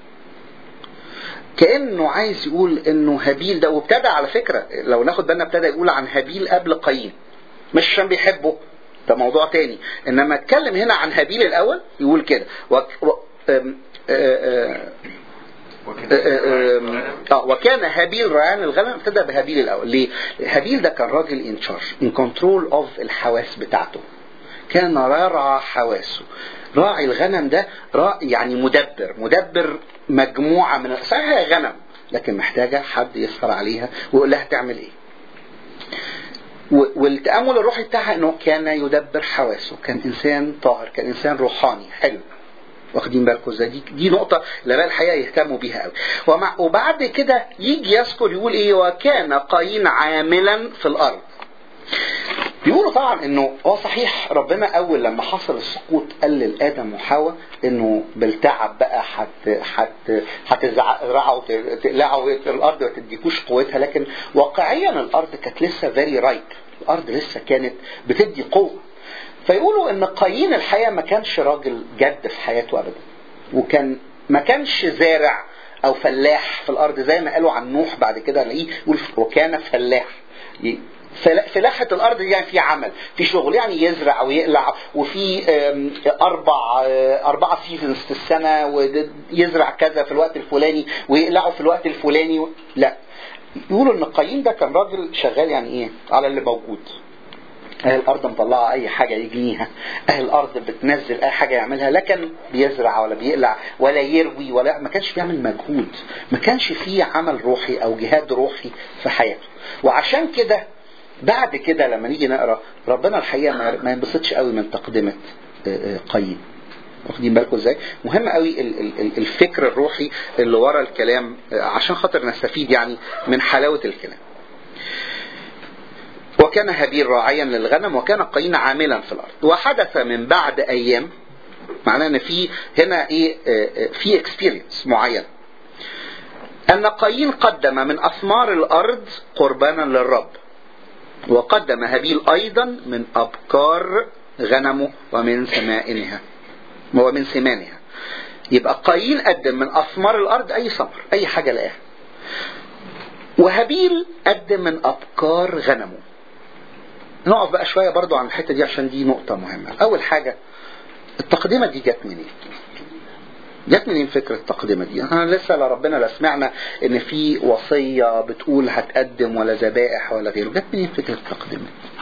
كانه عايز يقول انه هابيل ده وابتدى على فكره لو ناخد بالنا ابتدى يقول عن هابيل قبل قايين مش عشان بيحبه ده موضوع تاني انما اتكلم هنا عن هابيل الاول يقول كده وك و... أم... آه، آه، آم، اه وكان هابيل رعان الغنم ابتدى بهابيل الاول ليه؟ هابيل ده كان راجل ان تشارج ان كنترول اوف الحواس بتاعته كان يرعى حواسه راعي الغنم ده راعي يعني مدبر مدبر مجموعة من صحيح هي غنم لكن محتاجة حد يسهر عليها ويقول لها تعمل ايه و- والتأمل الروحي بتاعها انه كان يدبر حواسه كان انسان طاهر كان انسان روحاني حلو واخدين بالكم ازاي دي دي نقطة الآباء الحقيقة يهتموا بيها قوي ومع وبعد كده يجي يذكر يقول ايه وكان قايين عاملا في الأرض بيقولوا طبعا انه هو صحيح ربنا اول لما حصل السقوط قال لادم وحواء انه بالتعب بقى حت حت هتزرعوا تقلعوا الارض ما تديكوش قوتها لكن واقعيا الارض كانت لسه فيري رايب الارض لسه كانت بتدي قوه فيقولوا ان قايين الحقيقه ما كانش راجل جد في حياته ابدا وكان ما كانش زارع او فلاح في الارض زي ما قالوا عن نوح بعد كده نلاقيه يقول وكان فلاح فلا- فلاحة الأرض دي يعني في عمل في شغل يعني يزرع ويقلع وفي آم، أربع آه، أربعة سيزونز في السنة ويزرع كذا في الوقت الفلاني ويقلعه في الوقت الفلاني و... لا يقولوا إن قايين ده كان راجل شغال يعني إيه على اللي موجود اهي الارض مطلعه اي حاجه يجنيها اهي الارض بتنزل اي حاجه يعملها لا كان بيزرع ولا بيقلع ولا يروي ولا ما كانش بيعمل مجهود ما كانش فيه عمل روحي او جهاد روحي في حياته وعشان كده بعد كده لما نيجي نقرا ربنا الحقيقه ما- ما ينبسطش قوي من تقدمه آه، آه، قايين واخدين بالكم ازاي مهم قوي ال- ال- ال- الفكر الروحي اللي ورا الكلام آه، عشان خاطر نستفيد يعني من حلاوه الكلام وكان هابيل راعيا للغنم وكان قايين عاملا في الارض وحدث من بعد ايام معناه ان في هنا ايه آه، آه، في اكسبيرينس معين ان قايين قدم من اثمار الارض قربانا للرب وقدم هابيل ايضا من ابكار غنمه ومن سمائنها ومن سمانها يبقى قايين قدم من اثمار الارض اي ثمر اي حاجه لقاها وهابيل قدم من ابكار غنمه نقف بقى شويه برضو عن الحته دي عشان دي نقطه مهمه اول حاجه التقدمه دي جت منين جت منين فكرة التقدمة دي؟ احنا لسه لا ربنا لا سمعنا ان في وصية بتقول هتقدم ولا ذبائح ولا غيره، جت منين فكرة التقدمة؟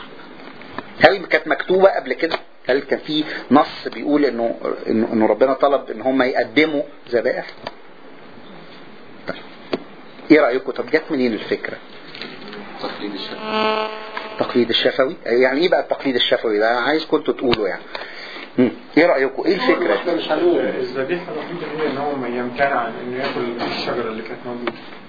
هل كانت مكتوبة قبل كده؟ هل كان في نص بيقول انه انه, إنه ربنا طلب ان هم يقدموا ذبائح؟ طيب. ايه رأيكم؟ طب جت منين الفكرة؟ تقليد الشرع التقليد الشفوي يعني ايه بقى التقليد الشفوي ده انا عايز كنتوا تقولوا يعني مم. ايه رايكم ايه الفكره احنا مش هنقول الذبيحه الوحيده هي ان هو ما يمتنع عن انه ياكل الشجره اللي كانت موجوده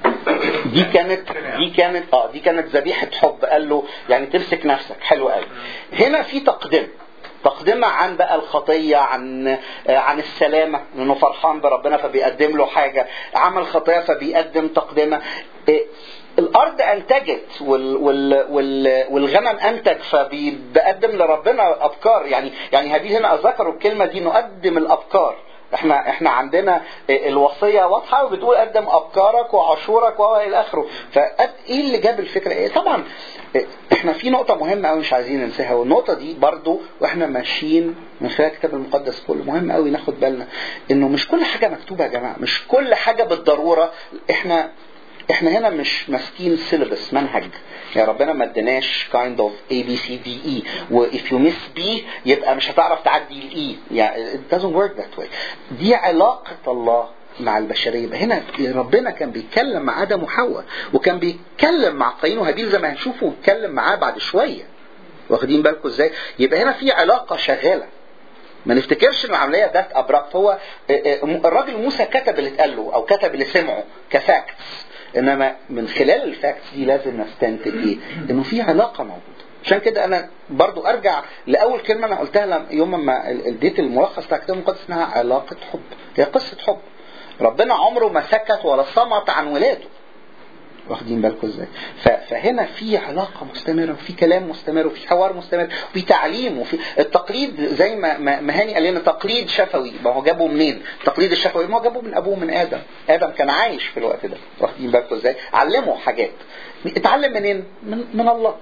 دي كانت دي كانت اه دي كانت ذبيحه حب قال له يعني تمسك نفسك حلو قوي هنا في تقدمه تقدمة عن بقى الخطية عن آه، عن السلامة لأنه فرحان بربنا فبيقدم له حاجة عمل خطية فبيقدم تقدمة آه، الأرض أنتجت وال وال وال والغنم أنتج فبيقدم لربنا أبكار يعني يعني هابيل هنا ذكروا الكلمة دي نقدم الأبكار احنا احنا عندنا الوصيه واضحه وبتقول قدم ابكارك وعاشورك والى اخره فايه اللي جاب الفكره ايه طبعا احنا في نقطه مهمه قوي مش عايزين ننساها والنقطه دي برضو واحنا ماشيين من خلال الكتاب المقدس كله مهم قوي ناخد بالنا انه مش كل حاجه مكتوبه يا جماعه مش كل حاجه بالضروره احنا احنا هنا مش ماسكين سيلبس منهج يا ربنا ما اديناش kind of A B C D E و if you miss B يبقى مش هتعرف تعدي ال E يعني it doesn't work that way دي علاقة الله مع البشرية يبقى هنا ربنا كان بيتكلم مع آدم وحواء وكان بيتكلم مع قايين وهابيل زي ما هنشوفه ويتكلم معاه بعد شوية واخدين بالكم ازاي يبقى هنا في علاقة شغالة ما نفتكرش ان العمليه ده ابرابت هو الراجل موسى كتب اللي اتقال له او كتب اللي سمعه كفاكتس انما من خلال الفاكتس دي لازم نستنتج ايه؟ انه في علاقه موجوده. عشان كده انا برضو ارجع لاول كلمه انا قلتها لما يوم ما اديت الملخص بتاع الكتاب المقدس اسمها علاقه حب. هي قصه حب. ربنا عمره ما سكت ولا صمت عن ولاده. واخدين بالكم ازاي؟ فهنا في علاقه مستمره وفي كلام مستمر وفي حوار مستمر وفي تعليم وفي التقليد زي ما ما هاني قال لنا تقليد شفوي ما هو جابه منين؟ التقليد الشفوي ما هو جابه من ابوه من ادم، ادم كان عايش في الوقت ده واخدين بالكم ازاي؟ علمه حاجات اتعلم منين؟ من, من الله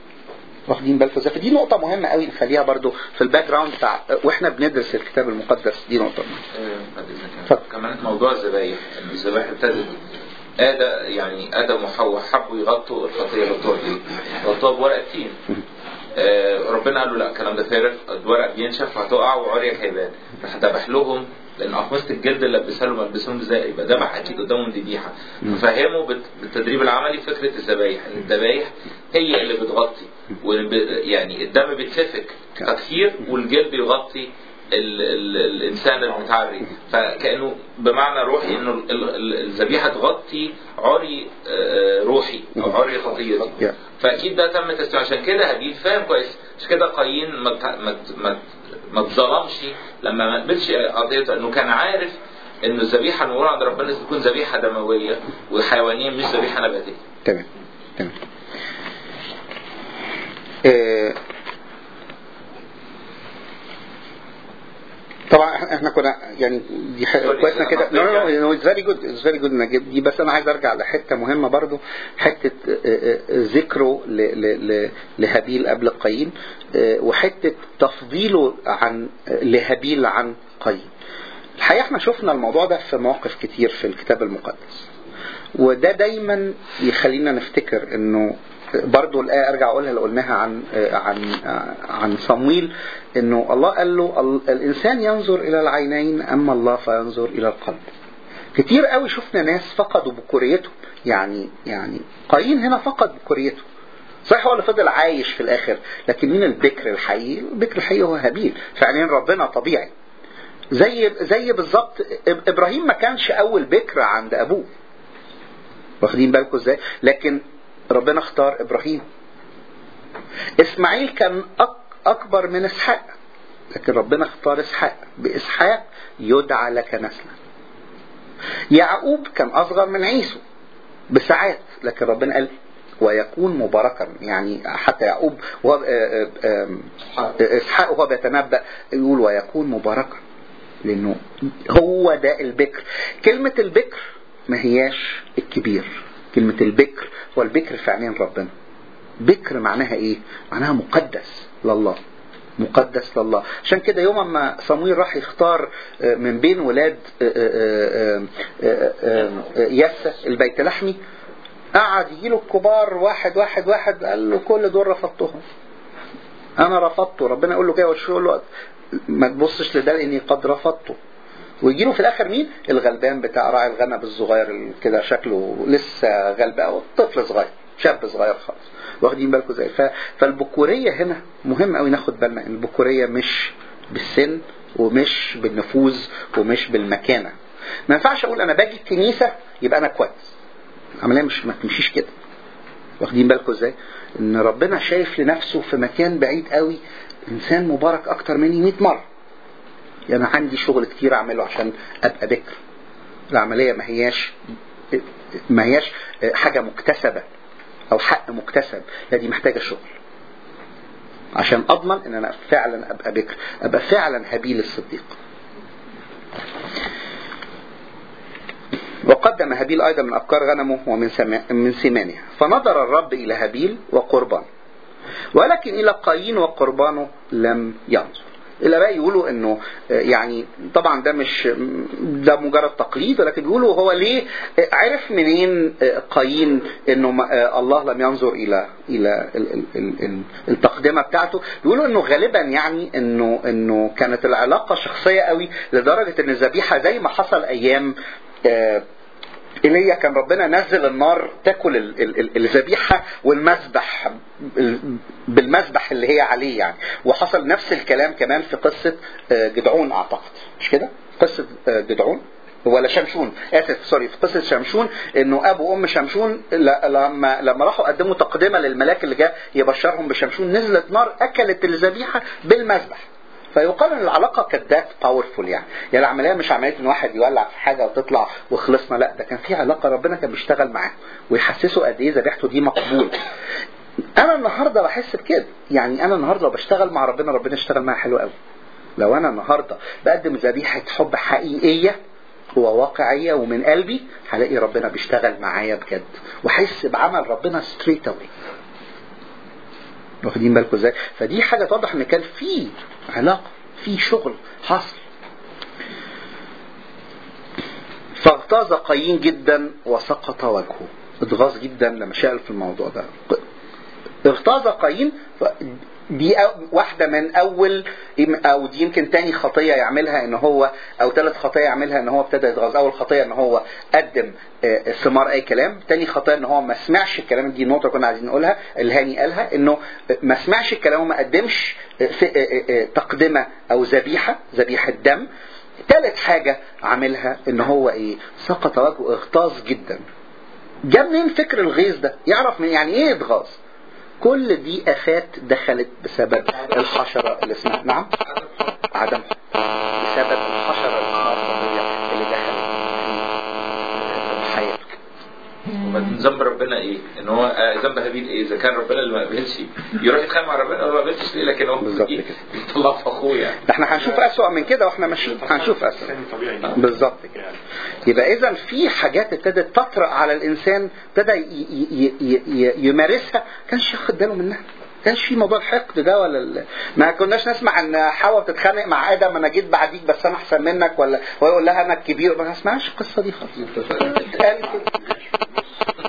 واخدين بالكم ازاي؟ فدي نقطة مهمة قوي نخليها برضو في الباك جراوند بتاع واحنا بندرس الكتاب المقدس دي نقطة مهمة. كمان موضوع الذبايح الذبايح ابتدت آدم يعني آدم وحواء حبوا يغطوا الخطية غطوها بإيه؟ غطوها بورق تين. آه ربنا قال له لا الكلام ده فارغ الورق بينشف وهتقع وعريك هيبان راح ذبح لهم لان اقمصه الجلد اللي لبسها لهم لبسهم ازاي يبقى ذبح اكيد قدامهم ذبيحه ففهموا بالتدريب العملي فكره الذبايح ان الذبايح هي اللي بتغطي يعني الدم بيتسفك تطهير والجلد يغطي ال ال الانسان المتعري فكانه بمعنى روحي انه الذبيحه تغطي عري روحي او عري خطيتي فاكيد ده تم تسليم عشان كده هابيل فاهم كويس عشان كده قايين ما ما ما اتظلمش لما ما قبلش قضيته انه كان عارف انه الذبيحه المقوله عند ربنا تكون ذبيحه دمويه وحيوانيه مش ذبيحه نباتيه. تمام تمام. آه طبعا احنا كنا يعني دي كويسنا كده نو نو نو اتس فيري جود اتس فيري جود نجيب دي بس انا عايز ارجع لحته مهمه برضو حته ذكره لهابيل قبل قايين وحته تفضيله عن لهابيل عن قايين الحقيقه احنا شفنا الموضوع ده في مواقف كتير في الكتاب المقدس وده دايما يخلينا نفتكر انه برضو الآية أرجع أقولها اللي قلناها عن عن عن صمويل إنه الله قال له ال- الإنسان ينظر إلى العينين أما الله فينظر إلى القلب. كتير قوي شفنا ناس فقدوا بكوريته يعني يعني قايين هنا فقد بكوريته. صحيح هو اللي فضل عايش في الآخر لكن مين البكر الحقيقي؟ البكر الحقيقي هو هابيل في عينين ربنا طبيعي. زي زي بالظبط إب- ابراهيم ما كانش اول بكر عند ابوه واخدين بالكم ازاي لكن ربنا اختار ابراهيم اسماعيل كان أك- اكبر من اسحاق لكن ربنا اختار اسحاق باسحاق يدعى لك نسلا يعقوب كان اصغر من عيسو بساعات لكن ربنا قال ويكون مباركا يعني حتى يعقوب وهو آه، آه، آه، اسحاق وهو بيتنبأ يقول ويكون مباركا لانه هو ده البكر كلمة البكر ما هياش الكبير كلمة البكر هو البكر في عينين ربنا بكر معناها ايه معناها مقدس لله مقدس لله عشان كده يوم ما صمويل راح يختار آه، من بين ولاد آه، آه، آه، آه، آه، يسى البيت لحمي قعد يجيله الكبار واحد واحد واحد قال له كل دول رفضتهم انا رفضته ربنا يقول له كده وش يقول له ما تبصش لده لاني قد رفضته ويجي له في الاخر مين الغلبان بتاع راعي الغنم الصغير اللي كده شكله لسه غلبان او طفل صغير شاب صغير خالص واخدين بالكم ازاي ف- فالبكوريه هنا مهم قوي ناخد بالنا ان البكوريه مش بالسن ومش بالنفوذ ومش بالمكانه ما ينفعش اقول انا باجي الكنيسه يبقى انا كويس عمليه مش ما تمشيش كده واخدين بالكم ازاي ان ربنا شايف لنفسه في مكان بعيد قوي انسان مبارك اكتر مني 100 مره يعني انا عندي شغل كتير اعمله عشان ابقى بكر العمليه ما هياش ما هياش حاجه مكتسبه او حق مكتسب لا دي محتاجه شغل عشان اضمن ان انا فعلا ابقى بكر ابقى فعلا هابيل الصديق وقدم هابيل ايضا من ابكار غنمه ومن سما- من سمانها فنظر الرب الى هابيل وقربان ولكن الى قايين وقربانه لم ينظر الى بقى يقولوا انه آه، يعني طبعا ده مش ده مجرد تقليد ولكن بيقولوا هو ليه آه، عرف منين آه، قايين انه ما- آه، الله لم ينظر الى الى ال- ال- ال- ال- التقدمه بتاعته بيقولوا انه غالبا يعني انه انه كانت العلاقه شخصيه قوي لدرجه ان الذبيحه زي ما حصل ايام آه، ايليا كان ربنا نزل النار تاكل ال- ال- ال- الذبيحه والمذبح ال- بالمذبح اللي هي عليه يعني وحصل نفس الكلام كمان في قصه آه، جدعون اعتقد مش كده؟ قصه آه، جدعون ولا شمشون اسف سوري في قصه شمشون انه ابو وام شمشون ل- لما لما راحوا قدموا تقدمه للملاك اللي جاء يبشرهم بشمشون نزلت نار اكلت الذبيحه بالمذبح فيقال ان العلاقه كانت ذات باورفول يعني يعني العمليه مش عمليه ان واحد يولع في حاجه وتطلع وخلصنا لا ده كان في علاقه ربنا كان بيشتغل معاه ويحسسه قد ايه ذبيحته دي مقبوله انا النهارده بحس بكده يعني انا النهارده لو بشتغل مع ربنا ربنا يشتغل معايا حلو قوي لو انا النهارده بقدم ذبيحه حب حقيقيه وواقعيه ومن قلبي هلاقي ربنا بيشتغل معايا بجد واحس بعمل ربنا ستريت اواي واخدين بالكم ازاي فدي حاجه توضح ان كان في علاقه في شغل حصل فاغتاظ قايين جدا وسقط وجهه اتغاظ جدا لما شال في الموضوع ده اغتاظ قايين ف- دي أو- واحدة من أول أو دي يمكن تاني خطية يعملها إن هو أو ثالث خطية يعملها إن هو ابتدى يتغاظ أول خطية إن هو قدم آه، ثمار أي كلام تاني خطية إن هو ما سمعش الكلام دي نقطة كنا عايزين نقولها اللي هاني قالها إنه ما سمعش الكلام وما قدمش آه، في- آه، آه، آه، تقدمة أو ذبيحة ذبيحة دم ثالث حاجة عاملها إن هو إيه سقط وجهه اغتاظ جدا جاب منين فكر الغيظ ده يعرف من يعني ايه اتغاظ كل دي افات دخلت بسبب الحشره اللي اسمها نعم عدم حب بسبب الحشره اللي اسمها الطبيعيه اللي دخلت في حياته وبعدين ذنب ربنا ايه؟ ان هو آه، ذنب هابيل ايه؟ اذا كان ربنا اللي ما قبلش يروح يتخانق مع ربنا هو ما قبلش ليه لكن هو بالظبط إيه؟ كده. يطلع في اخوه يعني ده احنا هنشوف اسوأ من كده واحنا ماشيين هنشوف اسوأ بالظبط كده يبقى اذا في حاجات ابتدت تطرأ على الانسان ابتدى ي- ي- ي- ي- يمارسها كانش ياخد باله منها كانش في موضوع الحقد ده ولا ال... ما كناش نسمع ان حواء بتتخانق مع ادم انا جيت بعديك بس انا احسن منك ولا هو يقول لها انا الكبير ما نسمعش القصه دي خالص اتقال كده.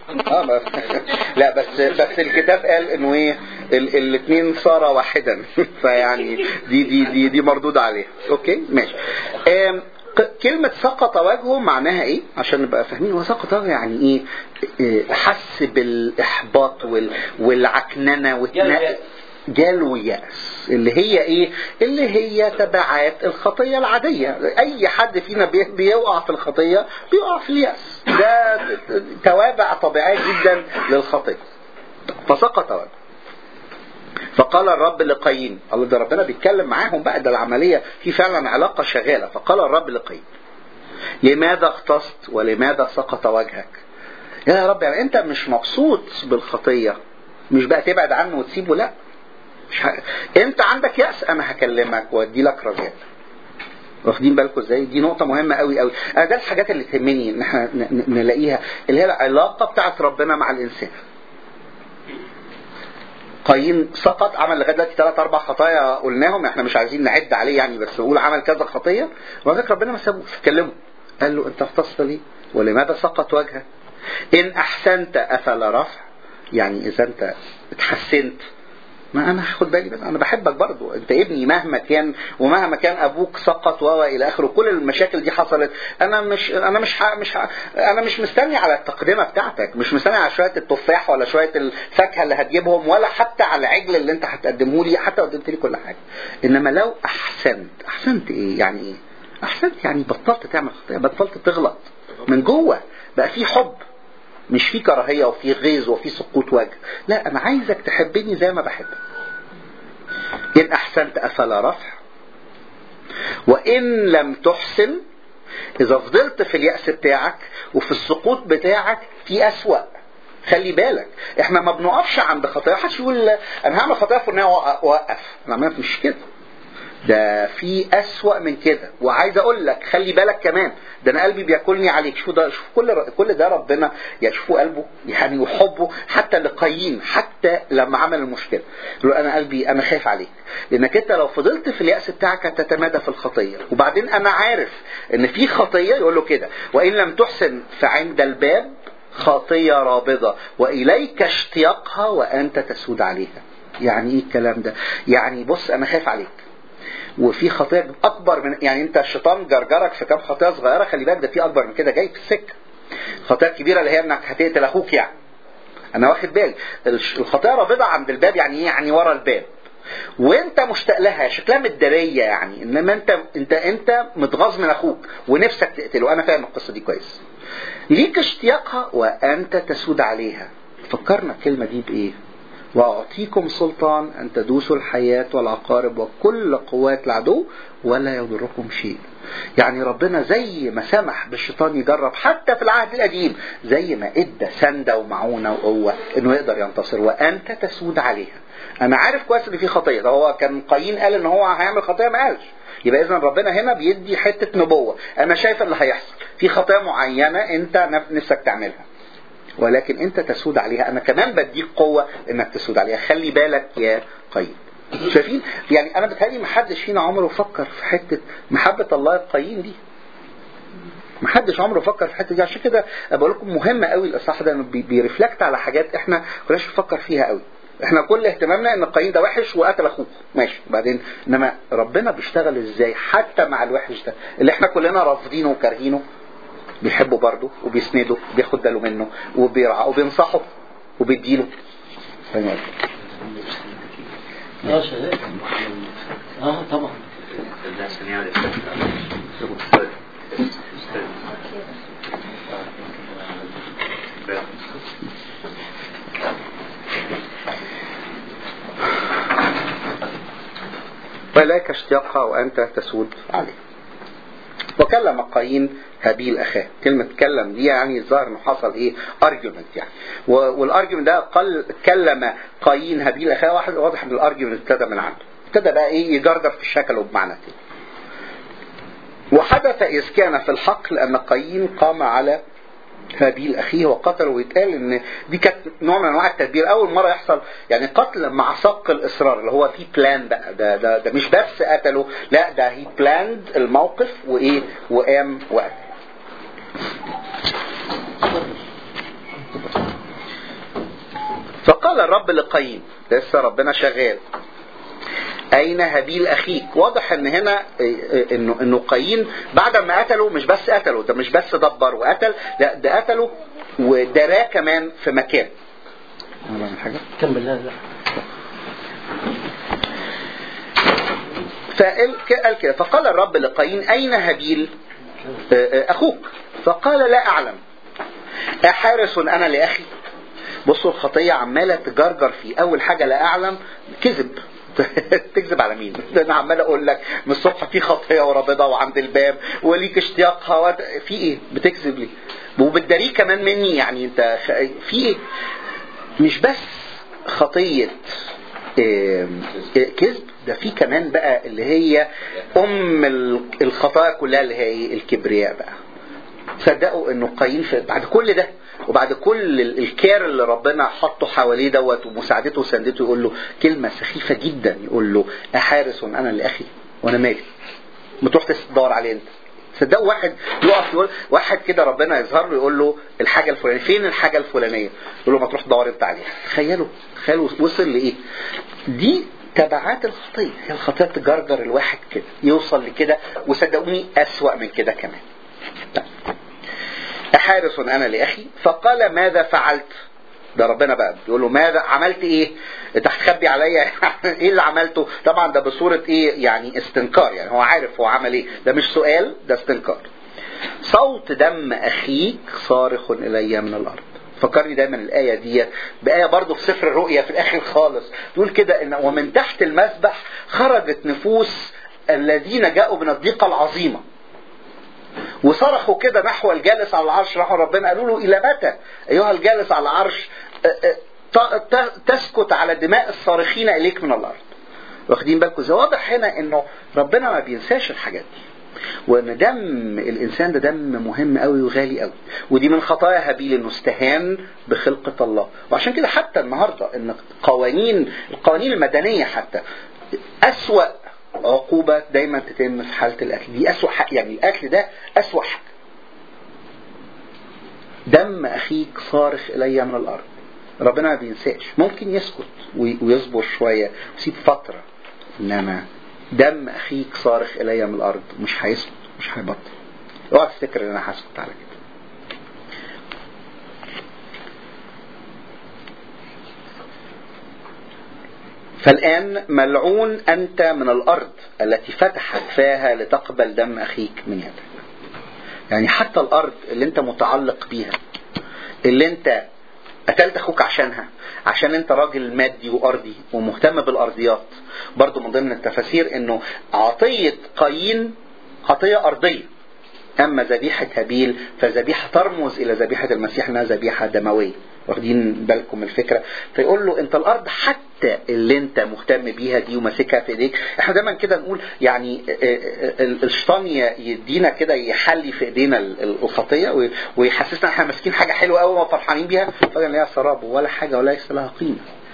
اه ما لا بس بس الكتاب قال انه ايه الاثنين صار واحدا فيعني دي دي دي دي مردود عليها اوكي ماشي آم، ق- كلمة سقط وجهه معناها ايه؟ عشان نبقى فاهمين هو سقط وجهه يعني ايه؟ إيه، حس بالاحباط وال والعكننه والتنا- جاله يأس اللي هي ايه اللي هي تبعات الخطية العادية اي حد فينا بي- بيقع في الخطية بيقع في اليأس ده توابع طبيعية جدا للخطية فسقط وجهه فقال الرب لقايين الله ده ربنا بيتكلم معاهم بقى ده العملية في فعلا علاقة شغالة فقال الرب لقايين لماذا اختصت ولماذا سقط وجهك يا رب يعني انت مش مبسوط بالخطية مش بقى تبعد عنه وتسيبه لا مش ه... انت عندك يأس انا هكلمك وادي لك رجاء واخدين بالكم ازاي دي نقطة مهمة قوي قوي انا ده الحاجات اللي تهمني ان احنا ن- ن- نلاقيها اللي هي العلاقة بتاعت ربنا مع الانسان قايين سقط عمل لغايه دلوقتي ثلاث اربع خطايا قلناهم احنا مش عايزين نعد عليه يعني بس نقول عمل كذا خطيه وذلك ربنا ما سابوش كلمه قال له انت اختصت لي ولماذا سقط وجهك ان احسنت افلا رفع يعني اذا انت اتحسنت ما انا هاخد بالي بس انا بحبك برضو انت ابني مهما كان ومهما كان ابوك سقط و الى اخره كل المشاكل دي حصلت انا مش انا مش ح... مش ح... انا مش مستني على التقدمه بتاعتك مش مستني على شويه التفاح ولا شويه الفاكهه اللي هتجيبهم ولا حتى على العجل اللي انت هتقدمه لي حتى قدمت لي كل حاجه انما لو احسنت احسنت ايه يعني ايه احسنت يعني بطلت تعمل خطيه بطلت تغلط من جوه بقى في حب مش في كراهيه وفي غيظ وفي سقوط وجه لا انا عايزك تحبني زي ما بحبك ان احسنت افلا رفع وان لم تحسن اذا فضلت في اليأس بتاعك وفي السقوط بتاعك في اسوأ خلي بالك احنا ما بنقفش عند خطايا محدش يقول انا هعمل خطايا فلانيه واوقف لا ما مش كده ده في أسوأ من كده وعايز اقول لك خلي بالك كمان ده انا قلبي بياكلني عليك شوف ده شوف كل كل ده ربنا يعني شوفوا قلبه يعني وحبه حتى لقايين حتى لما عمل المشكله يقول له انا قلبي انا خايف عليك لانك انت لو فضلت في اليأس بتاعك هتتمادى في الخطيه وبعدين انا عارف ان في خطيه يقول له كده وان لم تحسن فعند الباب خطيه رابضه واليك اشتياقها وانت تسود عليها يعني ايه الكلام ده يعني بص انا خايف عليك وفي خطايا اكبر من يعني انت الشيطان جرجرك في كام خطايا صغيره خلي بالك ده في اكبر من كده جاي في السكه خطايا كبيره اللي هي انك هتقتل اخوك يعني انا واخد بالي الخطايا رابضه عند الباب يعني ايه يعني ورا الباب وانت مشتاق لها شكلها متداريه يعني انما انت انت انت متغاظ من اخوك ونفسك تقتله انا فاهم القصه دي كويس ليك اشتياقها وانت تسود عليها فكرنا الكلمه دي بايه وأعطيكم سلطان أن تدوسوا الحياة والعقارب وكل قوات العدو ولا يضركم شيء يعني ربنا زي ما سمح بالشيطان يجرب حتى في العهد القديم زي ما ادى سندة ومعونة وقوة انه يقدر ينتصر وانت تسود عليها انا عارف كويس ان في خطية ده هو كان قايين قال ان هو هيعمل خطية ما قالش يبقى اذا ربنا هنا بيدي حتة نبوة انا شايف اللي هيحصل في خطايا معينة انت نفسك تعملها ولكن انت تسود عليها انا كمان بديك قوة انك تسود عليها خلي بالك يا قيم شايفين يعني انا بتهيألي ما حدش فينا عمره فكر في حتة محبة الله القيم دي ما حدش عمره فكر في الحته دي عشان كده بقول لكم مهم قوي الاصحاح ده بيرفلكت على حاجات احنا كناش بنفكر فيها قوي احنا كل اهتمامنا ان القايين ده وحش وقتل اخوه ماشي بعدين انما ربنا بيشتغل ازاي حتى مع الوحش ده اللي احنا كلنا رافضينه وكارهينه بيحبه برضه وبيسنده وبياخد باله منه وبيرعاه وبينصحه وبيديله فاهم اه شغال اه طبعا فلاك اشتياقها وانت تسود عليه وكلم قايين هابيل اخاه كلمة كلم دي يعني الظاهر انه حصل ايه ارجيومنت يعني والارجيومنت ده قل كلم قايين هابيل اخاه واحد واضح ان الارجيومنت ابتدى من عنده ابتدى بقى ايه يجرجر في الشكل وبمعنى تاني وحدث اذ كان في الحقل ان قايين قام على هابيل اخيه وقتله ويتقال ان دي كانت نوع من انواع التدبير اول مره يحصل يعني قتل مع سبق الاصرار اللي هو في بلان بقى ده ده, ده مش بس قتله لا ده هي بلاند الموقف وايه وقام وقتل فقال الرب لقايين لسه ربنا شغال أين هابيل أخيك واضح إن هنا إيه، إنه إنه قايين بعد ما قتله مش بس قتله ده مش بس دبر وقتل لا ده قتله ودراه كمان في مكان أنا بعمل حاجة كمل لا لا فقال قال كده فقال الرب لقايين أين هابيل آه، آه، أخوك فقال لا أعلم أحارس أنا لأخي بصوا الخطية عمالة تجرجر فيه أول حاجة لا أعلم كذب تكذب على مين؟ ده انا عمال اقول لك من الصبح في خطيه ورابضه وعند الباب وليك اشتياقها وت... في ايه؟ بتكذب ليه؟ وبتداريه كمان مني يعني انت خ... في ايه؟ مش بس خطيه آم، آه، كذب ده في كمان بقى اللي هي ام ال- الخطايا كلها اللي هي إيه؟ الكبرياء بقى صدقوا انه قايين في بعد كل ده وبعد كل ال- الكير اللي ربنا حطه حواليه دوت ومساعدته وسندته يقول له كلمه سخيفه جدا يقول له احارس انا لاخي وانا مالي ما تروح تدور عليه انت صدقوا واحد يقف يقول واحد كده ربنا يظهر له يقول له الحاجه الفلانيه فين الحاجه الفلانيه يقول له ما تروح تدور انت عليها تخيلوا تخيلوا وصل لايه دي تبعات الخطيه هي الخطيه تجرجر الواحد كده يوصل لكده وصدقوني اسوأ من كده كمان أحارس أنا لأخي فقال ماذا فعلت ده ربنا بقى بيقول له ماذا عملت ايه انت هتخبي عليا ايه اللي عملته طبعا ده بصورة ايه يعني استنكار يعني هو عارف هو عمل ايه ده مش سؤال ده استنكار صوت دم اخيك صارخ الي من الارض فكرني دايما الآية دي بآية برضه في سفر الرؤيا في الآخر خالص تقول كده إن ومن تحت المسبح خرجت نفوس الذين جاءوا من الضيقة العظيمة وصرخوا كده نحو الجالس على العرش راحوا ربنا قالوا له الى متى ايها الجالس على العرش أ- أ- ت- ت- تسكت على دماء الصارخين اليك من الارض واخدين بالكم زي واضح هنا انه ربنا ما بينساش الحاجات دي وان دم الانسان ده دم مهم قوي وغالي قوي ودي من خطايا هابيل انه استهان بخلقه الله وعشان كده حتى النهارده ان قوانين القوانين المدنيه حتى اسوا عقوبة دايما تتم في حالة القتل دي أسوأ حق يعني القتل ده أسوأ حاجة دم أخيك صارخ إلي من الأرض ربنا ما بينساش ممكن يسكت وي- ويصبر شوية ويسيب فترة إنما دم أخيك صارخ إلي من الأرض مش هيسكت مش هيبطل اوعى تفتكر إن أنا هسكت على كده فالآن ملعون أنت من الأرض التي فتحت فاها لتقبل دم أخيك من يدك يعني حتى الأرض اللي أنت متعلق بيها اللي أنت قتلت أخوك عشانها عشان أنت راجل مادي وأرضي ومهتم بالأرضيات برضو من ضمن التفاسير أنه عطية قايين عطية أرضية أما ذبيحة هابيل فذبيحة ترمز إلى ذبيحة المسيح أنها ذبيحة دموية واخدين بالكم من الفكرة فيقول له أنت الأرض حتى اللي أنت مهتم بيها دي وماسكها في إيديك إحنا دايما كده نقول يعني آه، آه، آه، الشيطان ي- يدينا كده يحلي في إيدينا ال- ال- الخطية وي- ويحسسنا إحنا ماسكين حاجة حلوة قوي وفرحانين بيها فجأة نلاقيها سراب ولا حاجة ولا ليس لها قيمة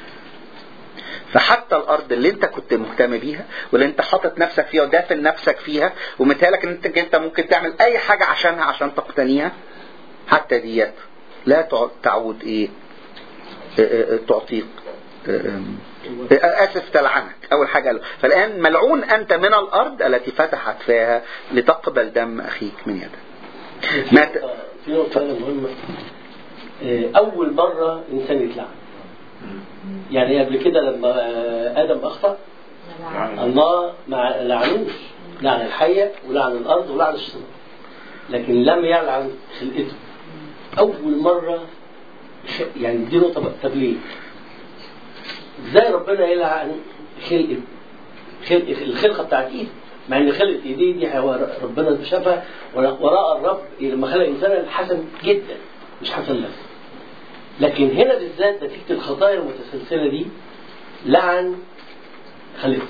فحتى الارض اللي انت كنت مهتم بيها واللي انت حاطط نفسك فيها ودافن نفسك فيها ومتهيألك ان انت انت ممكن تعمل اي حاجه عشانها عشان تقتنيها حتى ديت لا تع- تعود ايه اه اه اه تعطيك اه اه اه اسف تلعنك اول حاجه قاله فالان ملعون انت من الارض التي فتحت فيها لتقبل دم اخيك من يدك ما ت- في نقطة ثانية مهمة آه، أول مرة إنسان يتلعن يعني قبل كده لما آه، آدم أخطأ الله ما لعنوش لعن الحية ولعن الأرض ولعن الشيطان لكن لم يلعن خلقته أول مرة ش- يعني دي نقطة بقى طب ليه؟ ازاي ربنا يلعن خلقة خلق الخلقة بتاعت ايده مع ان خلقة ايديه دي هو ربنا شافها وراء الرب لما خلق انسانا حسن جدا مش حسن بس لكن هنا بالذات نتيجة الخطايا المتسلسلة دي لعن خلقته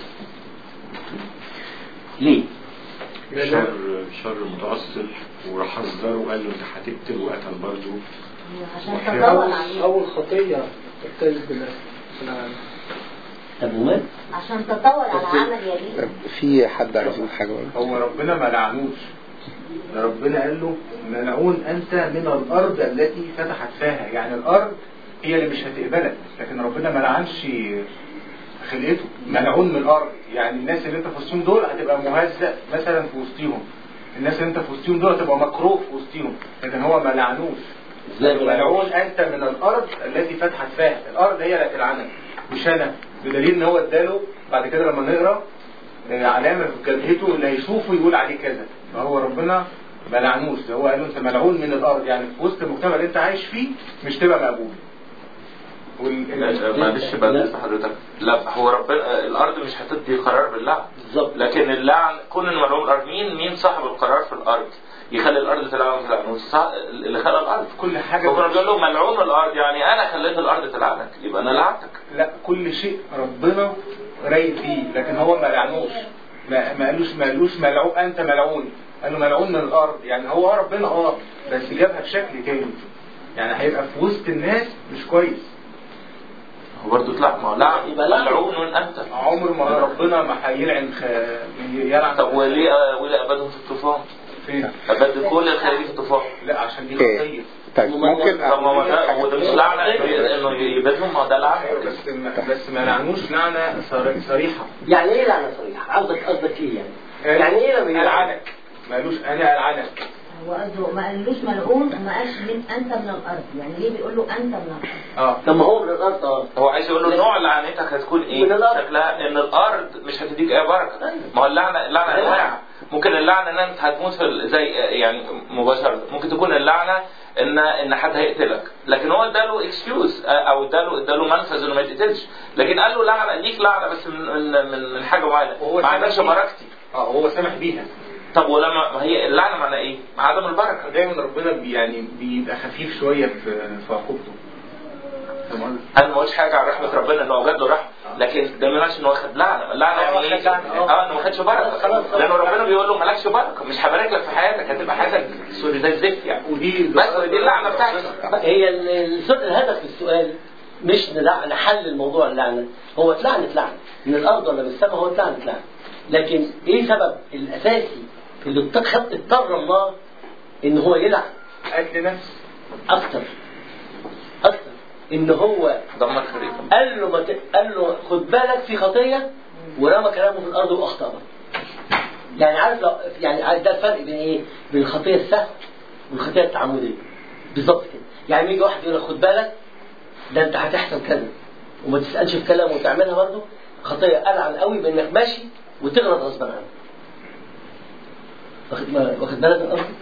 ليه؟ شر شر متأصل وراح حذره وقال له انت هتقتل وقتل برضه عشان تدور عليه أول خطية تبتدي بالله بالعالم. طب ومات؟ عشان تدور على عمل يليق في حد عايز يقول حاجه ولا هو ربنا ما لعنوش ده ربنا قال له ملعون انت من الارض التي فتحت فاها يعني الارض هي اللي مش هتقبلك لكن ربنا ما لعنش خلقته ملعون من الارض يعني الناس اللي انت في وسطهم دول هتبقى مهزأ مثلا في وسطهم الناس اللي انت في وسطهم دول هتبقى مكروه في وسطهم لكن هو ما لعنوش ازاي ما ملعون انت من الارض التي فتحت فاها الارض هي اللي هتلعنك مش انا بدليل ان هو اداله بعد كده لما نقرا آه، علامه في جبهته اللي هيشوفه يقول عليه كذا فهو ربنا ما لعنوش ده هو قال له انت ملعون من الارض يعني في وسط المجتمع اللي انت عايش فيه مش تبقى مقبول وال- معلش بقى لسه حضرتك لا هو ربنا الارض مش هتدي قرار باللعن بالظبط لكن اللعن كون ان ملعون الارض مين مين صاحب القرار في الارض يخلي الارض تلعن ولا تلعن صح- اللي خلق الارض كل حاجه هو كان بيقول له ملعون الارض يعني انا خليت الارض تلعنك يبقى انا لعنتك لا كل شيء ربنا رايد فيه لكن هو ما لعنوش ما ما قالوش ما قالوش ملعون انت ملعون قال له ملعون من الارض يعني هو آه ربنا اه بس جابها بشكل تاني يعني هيبقى في وسط الناس مش كويس هو برضه طلع ما هو لعن يبقى لعن. ملعون انت عمر ما ربنا ما هيلعن خ... يلعن طب وليه وليه ابدهم في الطوفان؟ فين؟ ابد كل الخارجين في الطوفان لا عشان دي إيه. خطيه طيب ممكن طب ما هو ده هو ده مش لعنه انه يبدهم ما هو ده لعنه بس ما بس ما لعنوش لعنه صر- صريحه يعني ايه لعنه صريحه قصدك قصدك ايه يعني يعني ايه لما يلعن العنك ما قالوش انا العنك هو قصده ما قالوش ملعون وما قالش من انت من الارض يعني ليه بيقول له انت من الارض اه طب ما هو من الارض اه هو عايز يقول له نوع لعنتك هتكون ايه؟ من الأرض. شكلها ان الارض مش هتديك اي بركه ما هو اللعنه اللعنه انواع ممكن اللعنه ان انت هتموت في ال- زي يعني مباشره ممكن تكون اللعنه ان ان حد هيقتلك لكن هو اداله اكسكيوز او اداله اداله منفذ انه ما يتقتلش لكن قال له لعنه ليك لعنه بس من من من, من حاجه معينه وهو ما عندكش سامح بيها. بركتي اه هو سامح بيها طب ولما ما هي اللعنه معناها ايه؟ مع عدم البركه دايما ربنا بي يعني بيبقى خفيف شويه في في عقوبته فاهم قصدي؟ انا ما قلتش حاجه عن رحمه ربنا انه اوجد له رحمه لكن ده ما يمنعش انه واخد لعنه اللعنه آه، يعني واخد ايه؟ لعنة، آه. اه انه ما خدش بركه خلاص، خلاص. لان ربنا بيقول له مالكش بركه مش هبارك لك في حياتك هتبقى حياتك سوري زي الزفت يعني ودي بس دي اللعنه بتاعتك هي ال- السؤال الهدف في السؤال مش نلع- نحل الموضوع اللعنه هو اتلعنت لعنه من الارض ولا من السماء هو اتلعنت لعنه لكن ايه سبب الاساسي اللي اضطر اضطر الله ان هو يلعن قتل نفس اكتر اكتر ان هو دمر خريطه قال له ما ت... قال له خد بالك في خطيه ورمى كلامه في الارض واخطا يعني عارف لو يعني عارف ده الفرق بين ايه؟ بين الخطيه السهله والخطيه التعمديه بالظبط كده يعني يجي واحد يقول لك خد بالك ده انت هتحصل كذا وما تسالش في كلامه وتعملها برضه خطيه العن قوي بانك ماشي وتغلط غصب عنك واخد ما- واخد بالك من قصدي؟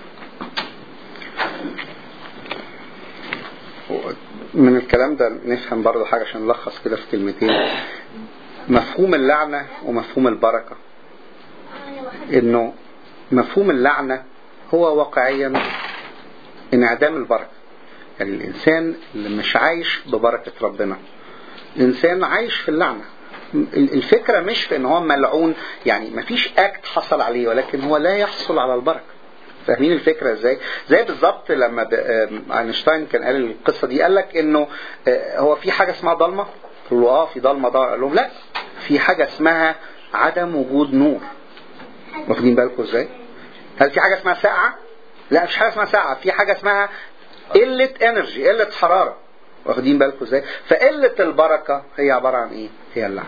من الكلام ده نفهم برضه حاجة عشان نلخص كده في كلمتين مفهوم اللعنة ومفهوم البركة انه مفهوم اللعنة هو واقعيا انعدام البركة يعني الانسان اللي مش عايش ببركة ربنا الانسان عايش في اللعنة ال- الفكرة مش في ان هو ملعون يعني مفيش اكت حصل عليه ولكن هو لا يحصل على البركة فاهمين الفكرة ازاي زي بالظبط لما ب- آم، اينشتاين كان قال القصة دي قال لك انه آه، هو في حاجة اسمها ضلمة قالوا له اه في ضلمة ضلمة قال لهم لا في حاجة اسمها عدم وجود نور واخدين بالكم ازاي هل في حاجة اسمها ساعة لا مش حاجة اسمها ساعة في حاجة اسمها قلة انرجي قلة حرارة واخدين بالكم ازاي فقلة البركة هي عبارة عن ايه هي اللعنة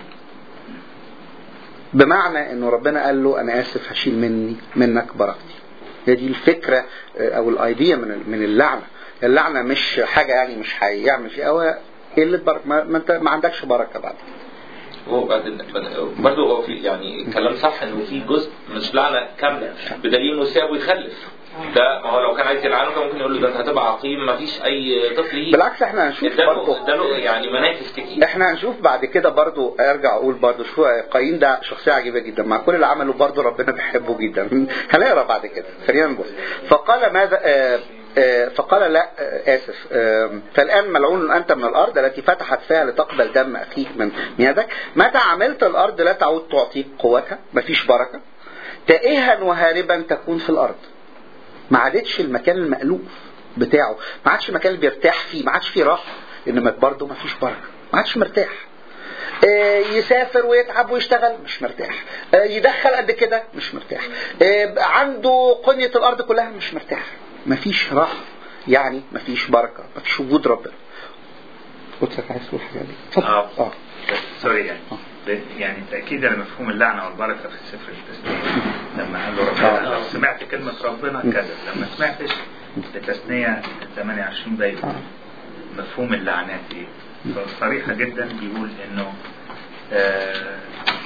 بمعنى انه ربنا قال له انا اسف هشيل مني منك بركتي هي دي الفكرة آه، او الايديا من من اللعنة اللعنة مش حاجة يعني مش هيعمل فيها هو قلة بركة ما, ما انت ما عندكش بركة بعد كده. هو بعد برضه هو في يعني الكلام صح انه في جزء مش لعنه كامله بدليل انه سابه يخلف ده ما هو لو كان عايز يلعنه كان ممكن يقول له ده انت هتبقى عقيم ما فيش اي طفل يجي بالعكس احنا هنشوف اداله برضه اداله يعني منافس كتير احنا هنشوف بعد كده برضو ارجع اقول برضو شو قايين ده شخصية عجيبة جدا مع كل اللي عمله برضو ربنا بيحبه جدا هنقرا بعد كده خلينا نبص فقال ماذا آه آه فقال لا آه اسف آه فالان ملعون انت من الارض التي فتحت فيها لتقبل دم اخيك من ميادك متى عملت الارض لا تعود تعطيك قوتها مفيش بركه تائها وهاربا تكون في الارض ما عادتش المكان المألوف بتاعه ما عادش المكان اللي بيرتاح فيه ما عادش فيه راحه انما برضه ما فيش بركه ما عادش مرتاح آه، يسافر ويتعب ويشتغل مش مرتاح آه، يدخل قد كده مش مرتاح آه، عنده قنية الأرض كلها مش مرتاح مفيش راحة يعني مفيش بركة مفيش وجود ربنا قدسك عايز تقول حاجه دي اتفضل اه اه سوري يعني ب- يعني تأكيد على مفهوم اللعنة والبركة في سفر التثنية لما قال له ربنا لو سمعت كلمة ربنا كذا لما سمعتش في تثنية 28 باين مفهوم اللعنات ايه صريحة جدا بيقول انه آه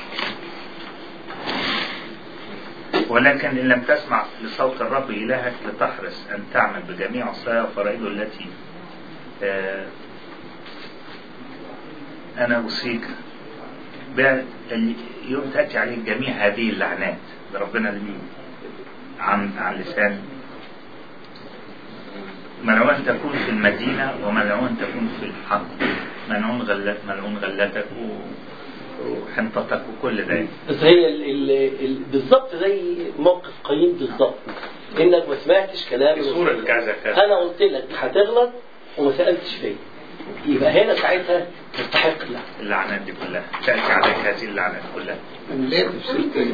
ولكن إن لم تسمع لصوت الرب إلهك لتحرص أن تعمل بجميع وصايا وفرائضه التي آه أنا أوصيك بها اللي يوم تأتي عليك جميع هذه اللعنات ده ربنا اللي عن عن لسان ملعون تكون في المدينة وملعون تكون في الحق ملعون غلت ملعون غلتك و- وحنطتك وكل ده بس هي ال ال ال بالظبط زي موقف قايين بالظبط انك ما سمعتش كلام سورة الرسول. كذا كذا انا قلت لك هتغلط وما سالتش فيا يبقى هنا ساعتها تستحق لا اللعنات دي كلها تأتي عليك هذه اللعنات كلها نلاقي في سيرتين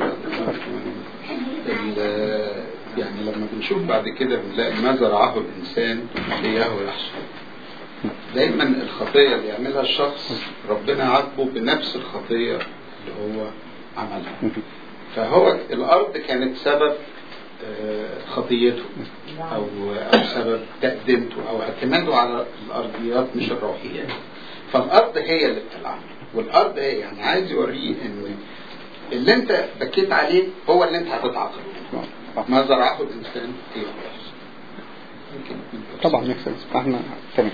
ال- يعني لما بنشوف بعد كده بنلاقي ما زرعه الإنسان إياه يحصل دايما الخطية اللي يعملها الشخص ربنا عاقبه بنفس الخطية اللي هو عملها فهو الأرض كانت سبب آه، خطيته أو أو سبب تقدمته أو اعتماده على الأرضيات مش الروحيات فالأرض هي اللي بتلعب والأرض هي يعني عايز يوريه إن اللي أنت بكيت عليه هو اللي أنت هتتعاقب ما زرعه الإنسان هي طبعا ميكسنس احنا تمام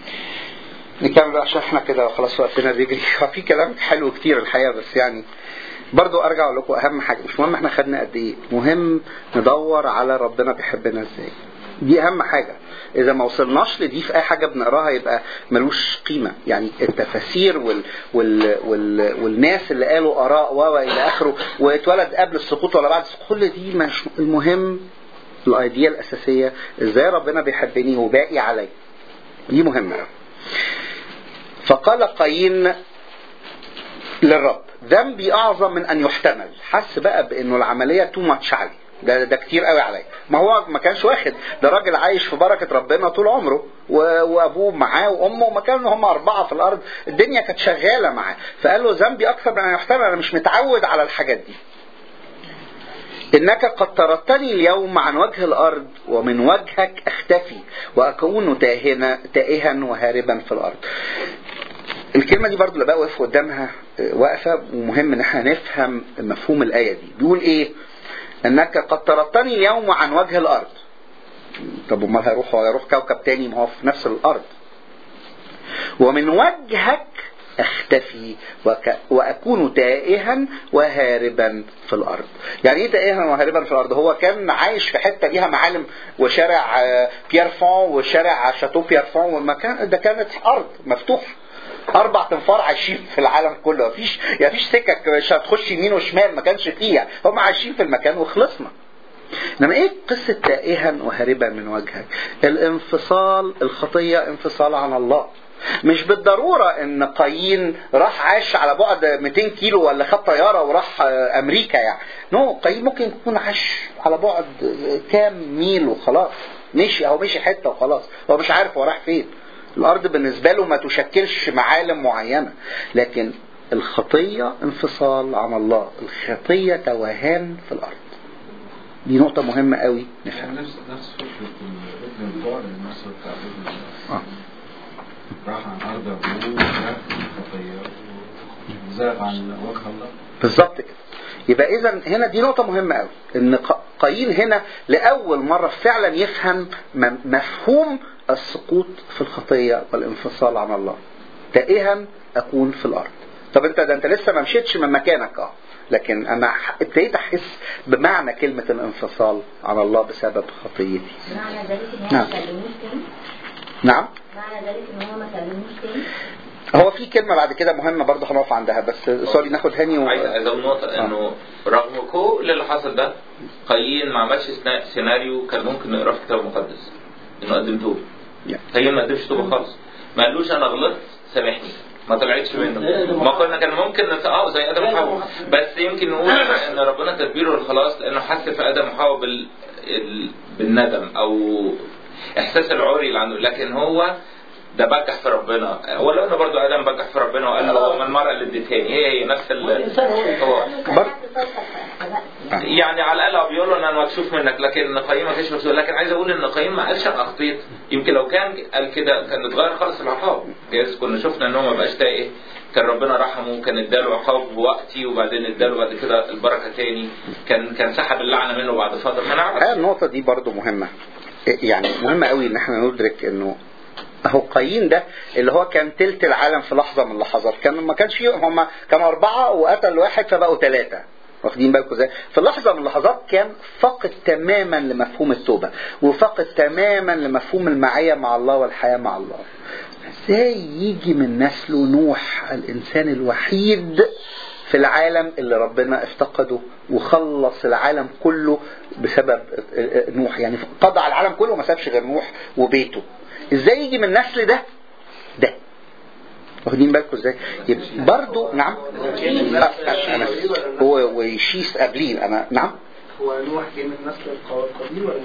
نكمل بقى عشان احنا كده خلاص وقتنا بيجري في كلام حلو كتير الحقيقه بس يعني برضو ارجع اقول لكم اهم حاجه مش مهم احنا خدنا قد ايه مهم ندور على ربنا بيحبنا ازاي دي اهم حاجه اذا ما وصلناش لدي في اي حاجه بنقراها يبقى ملوش قيمه يعني التفاسير وال وال وال والناس اللي قالوا اراء و الى اخره واتولد قبل السقوط ولا بعد السقوط كل دي مش المهم الايديا الاساسيه ازاي ربنا بيحبني وباقي علي دي مهمه قوي فقال قايين للرب ذنبي اعظم من ان يحتمل حس بقى بانه العمليه تو ماتش عليه ده ده كتير قوي عليا ما هو ما كانش واخد ده راجل عايش في بركه ربنا طول عمره و- وابوه معاه وامه وما كانوا هم اربعه في الارض الدنيا كانت شغاله معاه فقال له ذنبي اكثر من ان يحتمل انا مش متعود على الحاجات دي إنك قد طردتني اليوم عن وجه الأرض ومن وجهك أختفي وأكون تاهنا تائها وهاربا في الأرض الكلمة دي برضو اللي بقى واقف قدامها آه، واقفة ومهم إن احنا نفهم مفهوم الآية دي بيقول إيه إنك قد طردتني اليوم عن وجه الأرض طب امال هيروح هيروح كوكب تاني ما هو في نفس الأرض ومن وجهك اختفي وك... واكون تائها وهاربا في الارض يعني ايه تائها وهاربا في الارض هو كان عايش في حته ليها معالم وشارع آه، بيير فون وشارع شاتو بيير فون والمكان ده كانت ارض مفتوحه اربع تنفار عايشين في العالم كله مفيش يعني مفيش سكك مش هتخش يمين وشمال ما كانش فيها هم عايشين في المكان وخلصنا انما ايه قصه تائها وهاربا من وجهك الانفصال الخطيه انفصال عن الله مش بالضرورة ان قايين راح عاش على بعد 200 كيلو ولا خد طيارة وراح آه، امريكا يعني نو قايين ممكن يكون عاش على بعد آه، كام ميل وخلاص مشي او مشي حتة وخلاص هو مش عارف هو راح فين الارض بالنسبة له ما تشكلش معالم معينة لكن الخطية انفصال عن الله الخطية توهان في الارض دي نقطة مهمة قوي نفهمها نفس نفس فكرة ابن الضال المثل بتاع ابن الضال. راح عن أرض أبوه وشاف الخطية وزاغ عن وجه الله بالظبط كده يبقى اذا هنا دي نقطه مهمه قوي ان ق- قايين هنا لاول مره فعلا يفهم م- مفهوم السقوط في الخطيه والانفصال عن الله تائها اكون في الارض طب انت ده انت لسه ما مشيتش من مكانك اه لكن انا ح- ابتديت احس بمعنى كلمه الانفصال عن الله بسبب خطيتي معنى ذلك ان هو نعم. ما كلموش تاني نعم معنى ذلك ان هو ما كلموش تاني هو في كلمه بعد كده مهمه برضه هنقف عندها بس سوري ناخد هاني و... عايز عايز اقول نقطة انه رغم كل اللي حصل ده قايين ما عملش سنا- سيناريو كان ممكن نقراه في الكتاب المقدس انه قدم توبة قايين ما قدمش توبة خالص ما قالوش انا غلطت سامحني ما طلعتش منه ما كنا كان ممكن نت- اه زي ادم وحواء بس يمكن نقول ان ربنا تدبيره الخلاص لانه حس في ادم وحواء بال ال- بالندم او احساس العري اللي عنده لكن هو ده بجح في ربنا ولو انه برضه ادم بجح في ربنا وقال له ما المرأة اللي اديتهاني هي هي نفس ال هو يعني على الاقل هو بيقول له ان انا مكسوف منك لكن قيم ما فيش مكسوف لكن عايز اقول ان قيم ما قالش انا اخطيت يمكن لو كان قال كده كان اتغير خالص العقاب جايز كنا شفنا ان هو ما بقاش تايه كان ربنا رحمه كان اداله عقاب وقتي وبعدين اداله بعد كده البركه تاني كان كان سحب اللعنه منه بعد فتره ما نعرفش الحقيقة النقطة دي برضو مهمة يعني مهمة قوي ان احنا ندرك انه اهو قايين ده اللي هو كان تلت العالم في لحظة من اللحظات كان ما كانش فيه هم كانوا أربعة وقتل واحد فبقوا ثلاثة واخدين بالكم ازاي؟ في لحظة من اللحظات كان فقد تماما لمفهوم التوبة وفقد تماما لمفهوم المعية مع الله والحياة مع الله. ازاي يجي من نسله نوح الانسان الوحيد في العالم اللي ربنا افتقده وخلص العالم كله بسبب نوح يعني قضى على العالم كله وما سابش غير نوح وبيته ازاي يجي من النسل ده ده واخدين بالكم ازاي يبقى برضو نعم آه، انا هو ويشيس قبلين انا نعم هو نوح جه من نسل القبيل ولا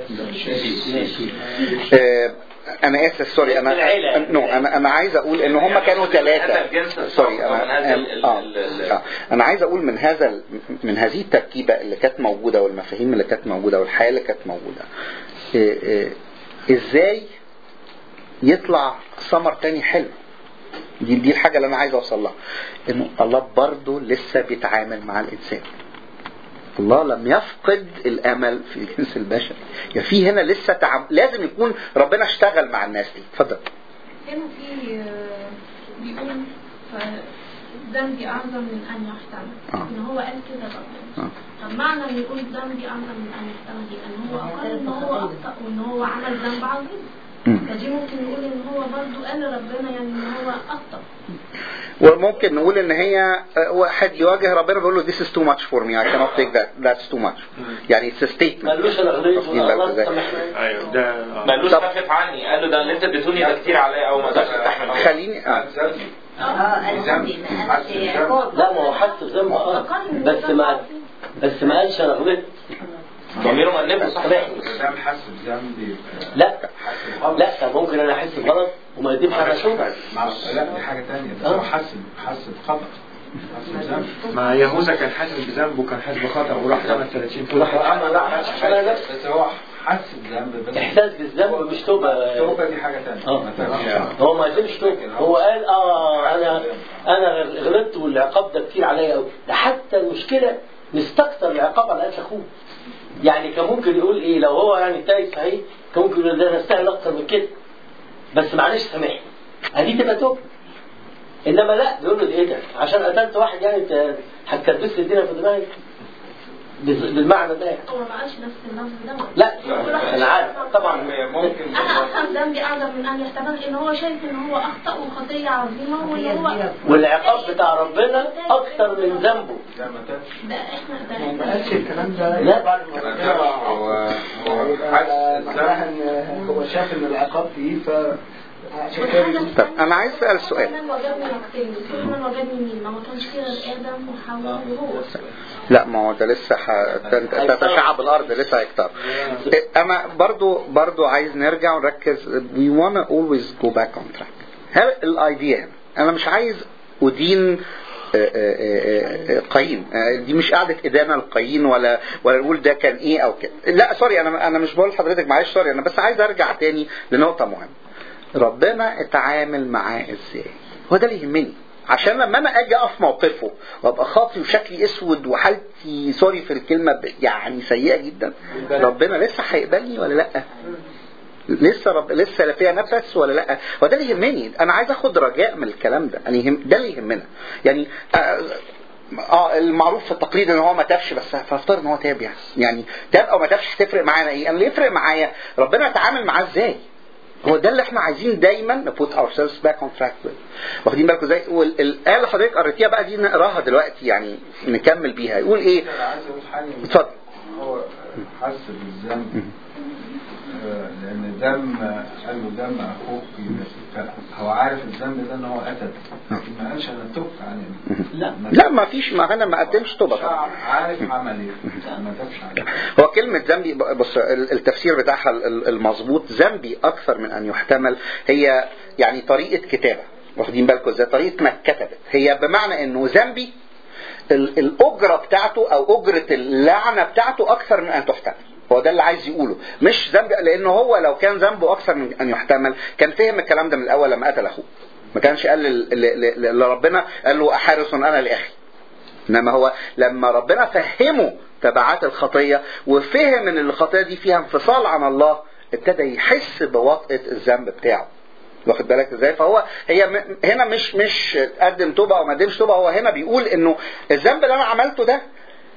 نسل آه، انا اسف سوري انا نو انا انا عايز اقول ان هم كانوا ثلاثه سوري انا آه آه انا عايز اقول من هذا ال- من هذه التركيبه اللي كانت موجوده والمفاهيم اللي كانت موجوده والحياه اللي كانت موجوده آه، آه، ازاي يطلع ثمر تاني حلو دي دي الحاجه اللي انا عايز اوصل لها انه الله برضه لسه بيتعامل مع الانسان الله لم يفقد الامل في الجنس البشري يعني في هنا لسه تعب لازم يكون ربنا اشتغل مع الناس دي اتفضل هنا في آه، بيقول ذنبي أعظم من أن يحتمل آه. إن هو قال كده ربنا آه. طب معنى إن يقول ذنبي أعظم من أن يحتمل دي إن هو أقر إن هو أخطأ وإن هو عمل ذنب عظيم مم. فدي ممكن نقول إن هو برضو قال لربنا يعني إن هو أخطأ وممكن نقول ان هي آه، واحد يواجه ربنا بيقول له this is too much for me I cannot take that that's too much يعني it's a statement مالوش انا غلطت واخدين بالكم الله ازاي؟ سامحني ايوه ده آه. مالوش خفف عني قال له ده اللي انت اديتوني ده كتير عليا او ما اقدرش استحمل خليني آه. اه الذنبي ما قالش عقاب لا ما هو حس بذنب اه بس ما بس ما قالش انا غلطت ضميره مأنبه صح دام حاسس بذنب يبقى لا حاسس بغلط. لا ممكن انا احس بغلط وما يديمش على توبه مع لا دي حاجة تانية بس هو حاسس حاسس بخطأ حاسس بذنب ما يهوذا كان حاسس بذنبه وكان حاسس بخطأ وراح رمى 30 فوق راح عمل لا انا لا بس هو حاسس بذنب بس احساس بالذنب مش توبه التوبة دي حاجة تانية اه ما تعرفش. هو ما يتمش توبه هو قال اه انا انا غلطت والعقاب ده كتير عليا قوي ده حتى المشكله مستكتر العقاب على قتل اخوه يعني كان ممكن يقول ايه لو هو يعني تايه صحيح كان ممكن يقول ده انا استاهل اكتر من كده بس معلش سامحني ادي تبقى توبه انما لا بيقول له ده ايه ده عشان قتلت واحد يعني انت هتكبس لي الدنيا في دماغي بز- بالمعنى ده يعني. هو ما قالش نفس اللفظ ده لا انا عارف طبعا ممكن أنا أفهم ذنبي أعظم من أن يحتمل إن هو شايف إن هو أخطأ وخطية عظيمة وإن هو والعقاب بتاع ربنا اكتر من ذنبه لا ما تبش ده إحنا هو ما ده قالش الكلام ده لا. بعد ما ما ربنا تبش هو هو حاسس معناها الذنب ان هو شاف ان العقاب فيه ف عشان كده بيقول طب انا عايز اسال سؤال من وجدني مكتبي كل من وجدني مين ما هو كانش فيه غير آدم وحواء وهو لا ما هو ده لسه ح... تت- تتشعب الارض لسه هيكتر انا برضو برضو عايز نرجع ونركز we wanna always go back on track هل الايديا هنا انا مش عايز ادين آه، آه، آه، آه، قايين آه، دي مش قاعدة إدانة لقايين ولا ولا نقول ده كان إيه أو كده لا سوري أنا أنا مش بقول لحضرتك معلش سوري أنا بس عايز أرجع تاني لنقطة مهمة ربنا اتعامل معاه إزاي هو ده اللي يهمني عشان لما انا اجي اقف موقفه وابقى خاطي وشكلي اسود وحالتي سوري في الكلمه ب- يعني سيئه جدا ربنا لسه هيقبلني ولا لا؟ لسه رب لسه لا فيها نفس ولا لا هو ده اللي يهمني انا عايز اخد رجاء من الكلام ده يعني يهم ده اللي يهمنا يعني آه اه المعروف في التقليد ان هو ما تابش بس فافترض ان هو تاب يعني يعني تاب او ما تابش هتفرق معانا ايه انا اللي يفرق معايا ربنا اتعامل معاه ازاي هو ده اللي احنا عايزين دايما نبوت اور سيلفز باك اون تراك واخدين بالكم ازاي والايه اللي حضرتك قريتيها بقى دي نقراها دلوقتي يعني نكمل بيها يقول ايه انا عايز اقول حاجة اتفضل هو حاسس بالذنب لان دم قال له دم اخوك يبقى- هو عارف الذنب ده ان هو قتل لكن ما قالش انا تبت عن لا لا ما فيش ما انا ما قدمش توبه طبعا عارف عمل ايه ما تبش عليه هو كلمة ذنبي بص ال- التفسير بتاعها ال- ال- المظبوط ذنبي أكثر من أن يحتمل هي يعني طريقة كتابة واخدين بالكم ازاي طريقة ما اتكتبت هي بمعنى انه ذنبي ال- الأجرة بتاعته أو أجرة اللعنة بتاعته أكثر من أن تحتمل هو ده اللي عايز يقوله مش ذنب لأنه هو لو كان ذنبه أكثر من أن يحتمل كان فهم الكلام ده من الأول لما قتل أخوه ما كانش قال لل- ل- ل- لربنا قال له أحارس أنا لأخي انما هو لما ربنا فهمه تبعات الخطيه وفهم ان الخطيه دي فيها انفصال عن الله ابتدى يحس بوطئه الذنب بتاعه واخد بالك ازاي فهو هي م- هنا مش مش قدم توبه او ما قدمش توبه هو هنا بيقول انه الذنب اللي انا عملته ده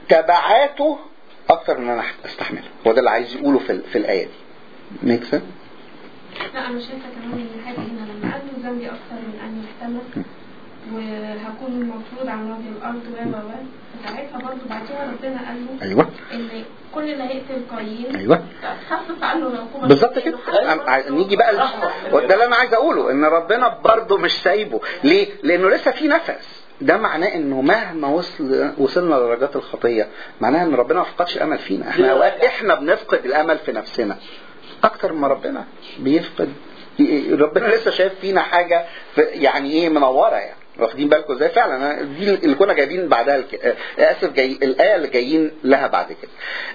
تبعاته اكتر من انا استحمله هو ده اللي عايز يقوله في, ال- في الايه دي ميك سنس لا انا شايفه كمان ان حاجه هنا لما قالوا ذنبي اكثر من ان يحتمل وهكون مفروض عن وجه الارض و و و فساعتها برضه بعديها ربنا قال له ايوه ان كل اللي هيقتل قايين ايوه تخفف عنه العقوبه بالظبط كده أنا- نيجي بقى ل- وده اللي انا عايز اقوله ان ربنا برضه مش سايبه ليه لانه لسه في نفس ده معناه انه مهما وصل وصلنا لدرجات الخطيه معناها ان ربنا ما فقدش الامل فينا احنا اوقات احنا بنفقد الامل في نفسنا اكتر ما ربنا بيفقد ربنا لسه شايف فينا حاجه في- يعني ايه منوره يعني واخدين بالكم ازاي فعلا أنا دي اللي كنا جايبين بعدها الك... آه، اسف جاي الايه اللي جايين لها بعد كده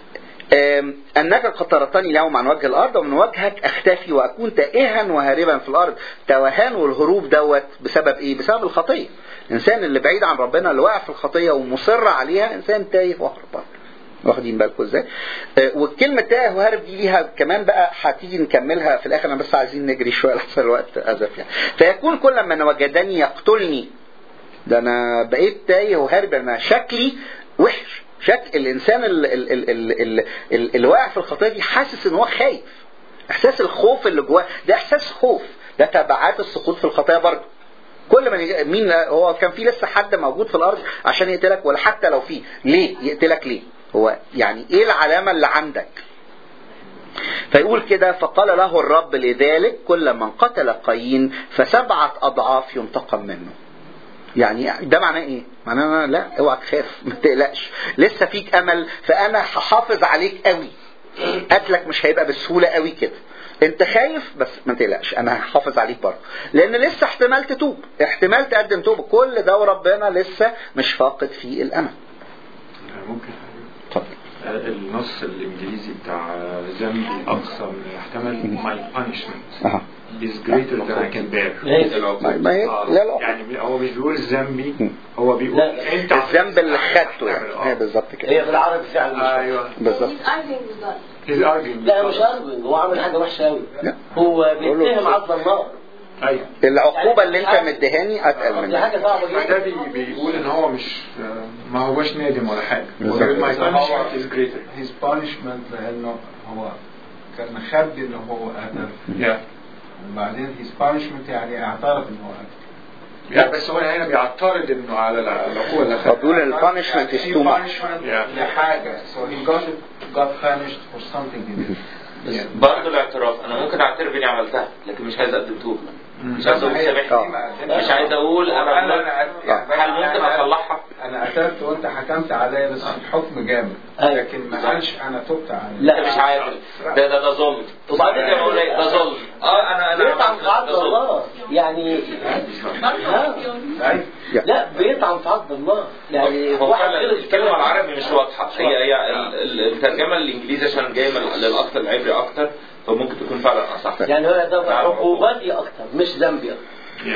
آم، أنك قد طردتني اليوم عن وجه الأرض ومن وجهك أختفي وأكون تائها وهاربا في الأرض توهان والهروب دوت بسبب إيه؟ بسبب الخطية الإنسان اللي بعيد عن ربنا اللي واقع في الخطية ومصر عليها إنسان تايه وهربان واخدين بالكم ازاي؟ آه، والكلمة تائه وهارب دي ليها كمان بقى هتيجي نكملها في الآخر أنا بس عايزين نجري شوية لحسن الوقت أزف يعني فيكون كل من وجدني يقتلني ده انا بقيت تايه وهارب انا شكلي وحش شكل الانسان اللي, اللي, اللي, اللي واقع في الخطيه دي حاسس ان هو خايف احساس الخوف اللي جواه ده احساس خوف ده تبعات السقوط في الخطيه برضه كل ما يجي- مين هو كان في لسه حد موجود في الارض عشان يقتلك ولا حتى لو في ليه يقتلك ليه هو يعني ايه العلامه اللي عندك فيقول كده فقال له الرب لذلك كل من قتل قايين فسبعة أضعاف ينتقم منه يعني ده معناه ايه؟ معناه أنا لا اوعى تخاف ما تقلقش لسه فيك امل فانا هحافظ عليك قوي قتلك مش هيبقى بالسهوله قوي كده انت خايف بس ما تقلقش انا هحافظ عليك برضه لان لسه احتمال تتوب احتمال تقدم توبه كل ده وربنا لسه مش فاقد فيه الامل ممكن اتفضل النص الانجليزي بتاع ذنبي اقصى من يحتمل my punishment اها is greater than I can bear ما ما هي آه، لا لا يعني هو مش بيقول ذنبي هو بيقول انت الذنب اللي خدته يعني هي بالظبط كده هي بالعربي فعلا ايوه بالظبط he's arguing لا مش ارجو هو عامل حاجه وحشه قوي هو بيتهم عبد الله ايوه العقوبة اللي انت مديهاني اتقل دي منها حاجه صعبه ده جدا بي- بيقول ان هو مش ما هوش نادم ولا حاجه هو بالظبط. بيقول my بس هو punishment is greater his punishment لانه هو كان مخبي ان هو قتل yeah. وبعدين his punishment يعني اعترف ان هو قتل يعني بس هو هنا بيعترض انه على الع- العقوبه اللي هو خدها بيقول ان البانشمنت في is too much punishment Yeah. لحاجة so he got it got punished for something he did بس برضه الاعتراف انا ممكن اعترف اني عملتها لكن مش عايز اقدم توبه مش عايز اقول سامحني مش عايز اقول انا انا غلطت. انا هل ممكن اصلحها؟ انا قتلت وانت حكمت عليا بس الحكم جامد أيوة. لكن ما قالش انا تبت عليك لا انت مش عادل ده ده ده ظلم وبعدين زي ما قلنا إيه؟ ده ظلم اه انا انا بيطعن في عبد ده ظلم. الله يعني ها؟ أيوة. لا بيطعن في عبد الله يعني هو واحد فعلا غير الكلمة العربي مش واضحة هي هي ال- ال- الترجمة الإنجليزية عشان جاية من- للأصل العبري أكتر فممكن تكون فعلا أصح يعني هو ده عقوبتي اكتر مش ذنبي اكتر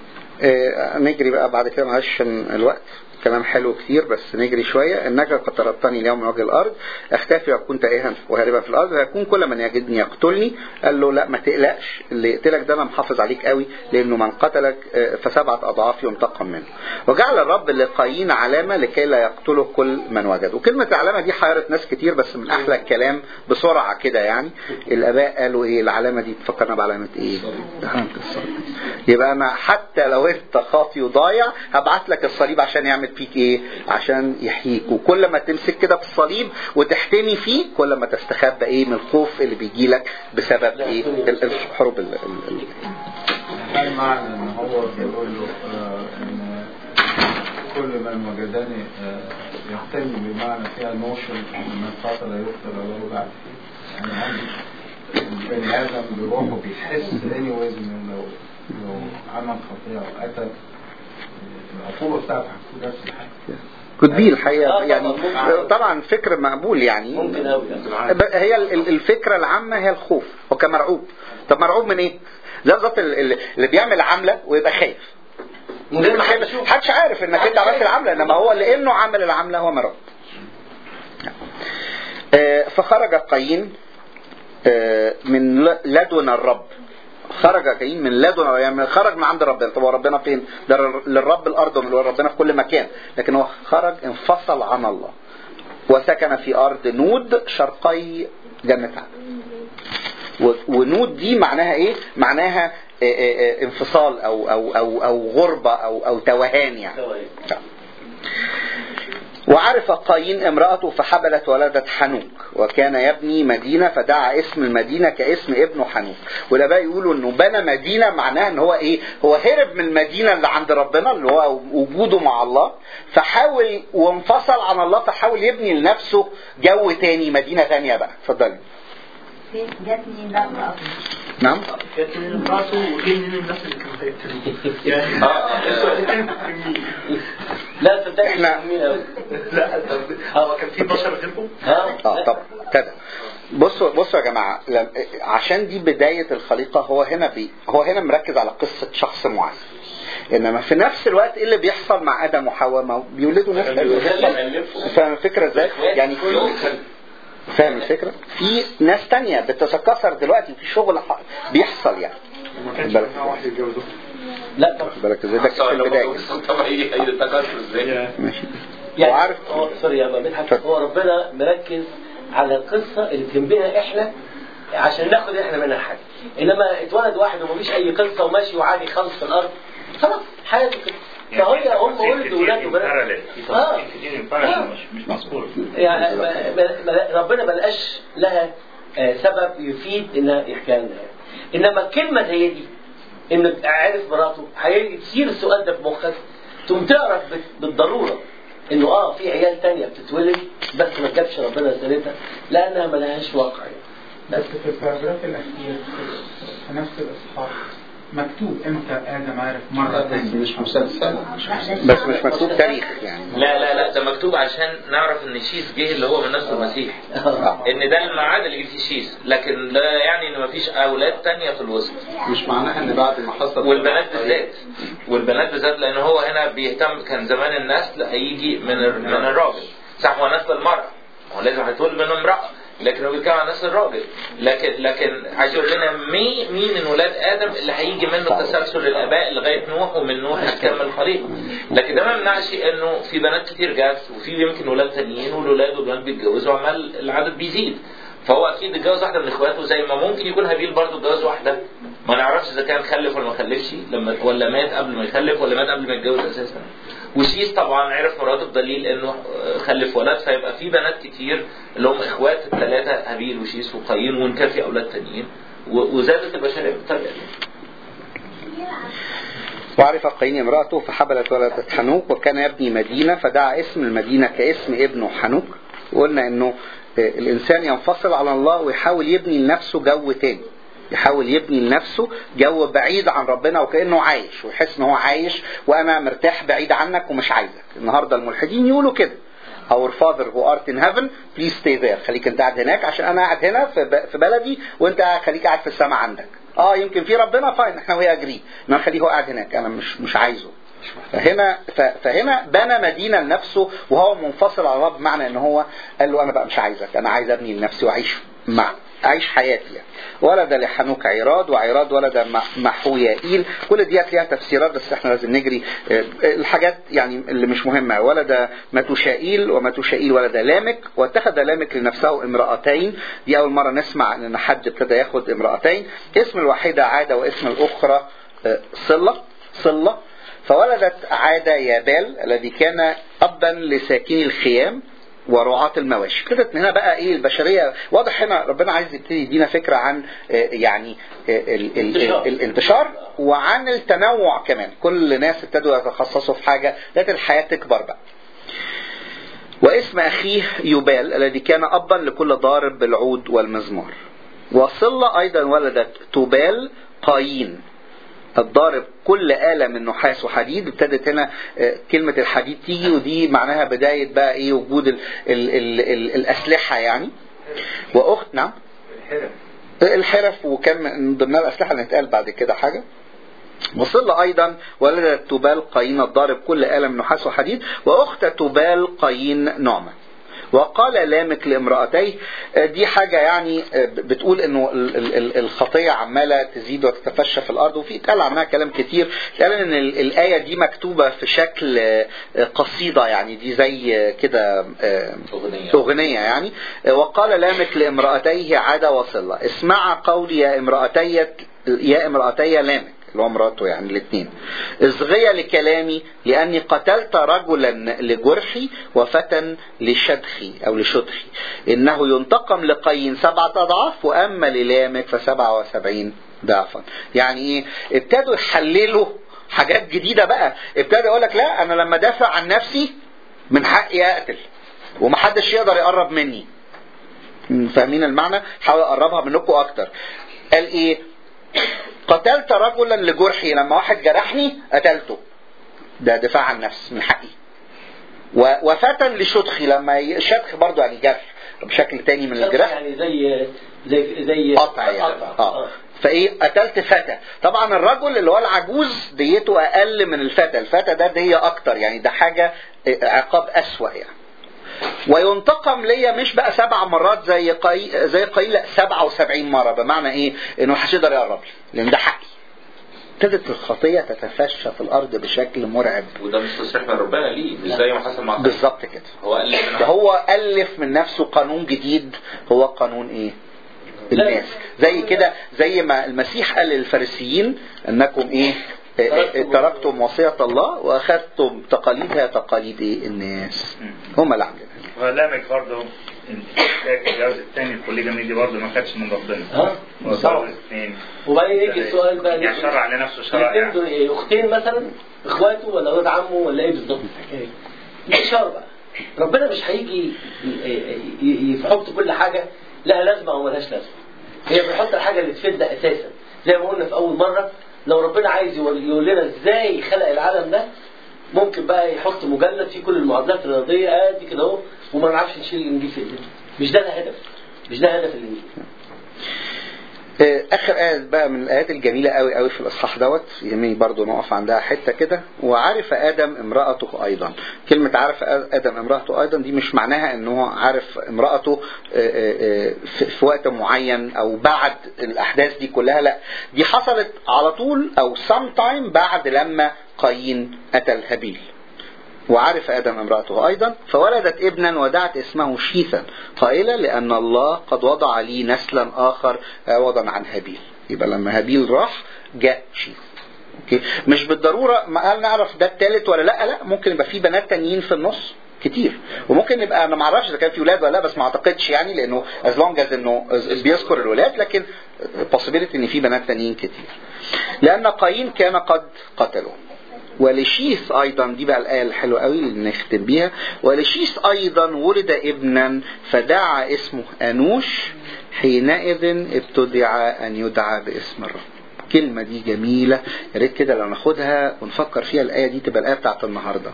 آه، نجري بقى بعد كده معلش عشان الوقت كلام حلو كتير بس نجري شوية انك قد طردتني اليوم من وجه الارض اختفي واكون تائها وهاربا في الارض ويكون كل من يجدني يقتلني قال له لا ما تقلقش اللي يقتلك ده انا محافظ عليك قوي لانه من قتلك آه، فسبعة اضعاف ينتقم منه وجعل الرب لقايين علامة لكي لا يقتله كل من وجد وكلمة العلامة دي حيرت ناس كتير بس من احلى الكلام بسرعة كده يعني الاباء قالوا ايه العلامة دي تفكرنا بعلامة ايه علامة الصليب يبقى انا حتى لو انت خاطي وضايع هبعت لك الصليب عشان يعمل فيك ايه عشان يحييك وكل ما تمسك كده في الصليب وتحتمي فيه كل ما تستخبى ايه من الخوف اللي بيجي لك بسبب ايه ال- الحروب ال- ال- ال- هل معنى ان هو بيقول له آه، ان كل من وجدني آه، يقتلني بمعنى فيها نوشن من قتل يقتل ولو بعد يعني عندي البني ادم بروحه بيحس اني ويز انه لو لو عمل خطيئه او قتل العقوبه بتاعته هتكون نفس الحاجه كود بي الحقيقه آه، يعني طبعاً. طبعا فكر مقبول يعني ممكن أوي يعني. ب- هي ال- ال- الفكره العامه هي الخوف هو كان مرعوب طب مرعوب من ايه؟ زي بالظبط ال- ال- اللي بيعمل عمله ويبقى خايف من غير ما حد يشوف محدش عارف انك انت عملت العمله انما هو لانه عمل العمله هو مرعوب آه، فخرج قايين آه، من ل- لدن الرب خرج قايين من لدن الرب، يعني خرج من عند ربنا طب هو ربنا فين ده لل- للرب الارض ومن ربنا في كل مكان لكن هو خرج انفصل عن الله وسكن في ارض نود شرقي جنة عدن و- ونود دي معناها ايه معناها آه، آه، آه، انفصال او او او او غربه او او توهان يعني وعرف قايين امرأته فحبلت ولدت حنوك وكان يبني مدينة فدعا اسم المدينة كاسم ابنه حنوك والآباء يقولوا انه بنى مدينة معناها ان هو ايه هو هرب من المدينة اللي عند ربنا اللي هو وجوده مع الله فحاول وانفصل عن الله فحاول يبني لنفسه جو تاني مدينة تانية بقى اتفضلي فين جت منين بقى امرأته؟ نعم كانت من امراته وجه من الناس اللي كانوا هيقتلوه يعني لا صدقني احنا لا هو كان في بشر غيرهم اه طبعا كده بصوا بصوا يا جماعه لم- عشان دي بدايه الخليقه هو هنا بي هو هنا مركز على قصه شخص معين انما في نفس الوقت ايه اللي بيحصل مع ادم وحواء ما هو بيولدوا ناس تانية. فاهم الفكره ازاي؟ يعني في فاهم الفكره؟ في ناس تانية بتتكاثر دلوقتي في شغل ح- بيحصل يعني ما كانش بالك. معاه واحد يتجوزه لا واخد بالك ازاي ده كان في البدايه طب هي هي تكسر ازاي ماشي يعني وعارف هو سوري يا أبا مدحت هو ربنا مركز على القصة اللي تهمنا احنا عشان ناخد احنا منها حاجة انما اتولد واحد ومفيش اي قصة وماشي وعادي خالص في الارض خلاص حياته كده فهي هم ولدوا ولاد وبنات في آه. تفاصيل كتير in parallel مش مش مذكورة يعني ما- ما- ما- ربنا ما لقاش لها آه، سبب يفيد انها يحكي لنا يعني. انما كلمه زي دي انك عارف مراته هيصير السؤال ده في مخك تقوم تعرف بال- بالضروره انه اه في عيال تانية بتتولد بس ما جابش ربنا سيرتها لانها ما لهاش واقع يعني. بس في الباراجراف الأخير في نفس الإصحاح مكتوب إمتى آدم عارف مرة بس ثانية مش مسلسلة بس مش مكتوب تاريخ يعني لا لا لا ده مكتوب عشان نعرف ان شيس جه اللي هو من نسل المسيح ان ده الميعاد اللي جه فيه شيس لكن لا يعني ان مفيش اولاد تانية في الوسط مش معناها ان بعد ما حصل والبنات بالذات والبنات بالذات لان هو هنا بيهتم كان زمان النسل هيجي من ال- من الراجل صح هو نسل المرأة هو لازم هيتولد من امرأة لكن هو بيتكلم عن نسل الراجل لكن لكن عايز يقول لنا مين مين من ولاد ادم اللي هيجي منه تسلسل الاباء لغايه نوح ومن نوح هتكمل الخليقه لكن ده ما يمنعش انه في بنات كتير جت وفي يمكن ولاد تانيين والولاد والبنات بيتجوزوا عمال العدد بيزيد فهو اكيد اتجوز واحده من اخواته زي ما ممكن يكون هابيل برضه اتجوز واحده ما نعرفش اذا كان خلف ولا ما خلفش لما ولا مات قبل ما يخلف ولا مات قبل ما يتجوز اساسا وشيس طبعا عرف مراته بدليل انه خلف ولد فيبقى في بنات كتير اللي هم اخوات الثلاثه هابيل وشيس وقايين وان كان في اولاد تانيين و- وزادت البشريه بالطريقه دي وعرف قايين امرأته فحبلت ولدت حنوك وكان يبني مدينة فدعا اسم المدينة كاسم ابنه حنوك وقلنا انه آه، الانسان ينفصل على الله ويحاول يبني لنفسه جو تاني يحاول يبني لنفسه جو بعيد عن ربنا وكانه عايش ويحس ان هو عايش وانا مرتاح بعيد عنك ومش عايزك النهارده الملحدين يقولوا كده Our Father who art in heaven please stay there خليك انت قاعد هناك عشان انا قاعد هنا في ب- في بلدي وانت خليك قاعد في السماء عندك اه يمكن في ربنا فاين احنا وي اجري انما خليه هو قاعد هناك انا مش مش عايزه فهنا ف- فهنا بنى مدينه لنفسه وهو منفصل على الله بمعنى ان هو قال له انا بقى مش عايزك انا عايز ابني لنفسي واعيش مع اعيش حياتي يعني. ولد لحنوك عيراد وعيراد ولد م- محويائيل كل ديت ليها تفسيرات بس احنا لازم نجري آه، الحاجات يعني اللي مش مهمه ولد متوشائيل ومتوشائيل ولد لامك واتخذ لامك لنفسه امرأتين دي اول مره نسمع ان حد ابتدى ياخد امرأتين اسم الواحده عاده واسم الاخرى آه، صله صله فولدت عادة يابال الذي كان أبا لساكني الخيام ورعاة المواشي ابتدت من هنا بقى ايه البشريه واضح هنا ربنا عايز يبتدي يدينا فكره عن آه، يعني آه، ال- ال- انتشار. الانتشار وعن التنوع كمان كل ناس ابتدوا يتخصصوا في حاجه ابتدت الحياه تكبر بقى واسم أخيه يبال الذي كان أبا لكل ضارب بالعود والمزمار وصلة أيضا ولدت تبال قايين الضارب كل آلة من نحاس وحديد ابتدت هنا آه، كلمة الحديد تيجي ودي معناها بداية بقى ايه وجود ال ال ال ال الأسلحة يعني وأخت نعم الحرف الحرف وكان من ضمن الأسلحة اللي هنتقال بعد كده حاجة وصل أيضا ولدت تبال قايين الضارب كل آلة من نحاس وحديد وأخت تبال قايين نعمة وقال لامك لامرأتيه آه، دي حاجة يعني آه، بتقول انه ال- ال- ال- الخطية عمالة تزيد وتتفشى في الارض وفي اتقال عنها كلام كتير قال ان ال- الآية دي مكتوبة في شكل آه، آه، قصيدة يعني دي زي آه، كده آه، أغنية. أغنية يعني آه، وقال لامك لامرأتيه عادة وصلة اسمع قولي يا امرأتي يا امرأتي لامك اللي هو مراته يعني الاثنين اصغي لكلامي لاني قتلت رجلا لجرحي وفتى لشدخي او لشدخي انه ينتقم لقين سبعة اضعاف واما للامك فسبعة وسبعين ضعفا يعني ايه ابتدوا يحللوا حاجات جديدة بقى ابتدى يقول لك لا انا لما دافع عن نفسي من حقي اقتل ومحدش يقدر يقرب مني فاهمين المعنى حاول اقربها منكم اكتر قال ايه قتلت رجلا لجرحي لما واحد جرحني قتلته ده دفاع عن النفس من حقي و- وفتى لشدخي لما ي- شدخ برضو يعني جرح بشكل تاني من الجرح يعني زي زي زي قطع يعني اه فايه قتلت فتى طبعا الرجل اللي هو العجوز ديته اقل من الفتى الفتى ده دية اكتر يعني ده حاجة آه، عقاب اسوأ يعني وينتقم ليا مش بقى سبع مرات زي قي... زي قايل لا 77 مره بمعنى ايه؟ انه محدش يقدر يقرب لي لان ده حقي. ابتدت الخطيه تتفشى في الارض بشكل مرعب وده مش تصريح من ربنا ليه مش زي ما حصل مع قايين. بالظبط كده. هو قال لي ده هو الف من نفسه قانون جديد هو قانون ايه؟ الناس زي كده زي ما المسيح قال للفارسيين انكم ايه؟ تركتم, تركتم وصية الله واخذتم تقاليدها تقاليد ايه؟ الناس. هم اللي عاملينها. ولامك برضه الجواز الثاني الكوليجامي دي برضه ما كانتش من ربنا ها؟ هو صعب. جواز اثنين وبعدين يجي السؤال بقى يعني شرع لنفسه شرع الاثنين يعني دول ايه اختين مثلا اخواته ولا ولاد عمه ولا ايه بالظبط الحكايه الاشاره بقى ربنا مش هيجي ي- ي- ي- يحط كل حاجه لها لازمه او ملهاش لازمه هي بيحط الحاجه اللي تفيدنا اساسا زي ما قلنا في اول مره لو ربنا عايز يقول يقول لنا ازاي خلق العالم ده ممكن بقى يحط مجلد فيه كل المعادلات الرياضيه ادي كده اهو وما نعرفش نشيل الانجيل في ايدينا مش ده الهدف مش ده هدف الانجيل آه، اخر ايه بقى من الايات الجميله قوي قوي في الاصحاح دوت يهمني برضو نقف عندها حته كده وعرف ادم امراته ايضا كلمه عرف ادم امراته ايضا دي مش معناها انه عارف امراته آه، آه، آه، في في وقت معين او بعد الاحداث دي كلها لا دي حصلت على طول او سام تايم بعد لما قايين قتل هابيل وعرف آدم امرأته أيضا فولدت ابنا ودعت اسمه شيثا قائلة لأن الله قد وضع لي نسلا آخر عوضا عن هابيل يبقى لما هابيل راح جاء شيث اوكي مش بالضروره ما قال نعرف ده الثالث ولا لا لا ممكن يبقى في بنات تانيين في النص كتير وممكن يبقى انا ما اعرفش اذا كان في ولاد ولا لا بس ما اعتقدش يعني لانه از لونج از انه بيذكر الولاد لكن possibility ان في بنات تانيين كتير لان قايين كان قد قتله ولشيث ايضا دي بقى الايه الحلوه قوي اللي نختم بيها ولشيث ايضا ولد ابنا فدعا اسمه انوش حينئذ ابتدع ان يدعى باسم الرب الكلمة دي جميلة يا ريت كده لو ناخدها ونفكر فيها الآية دي تبقى الآية بتاعت النهاردة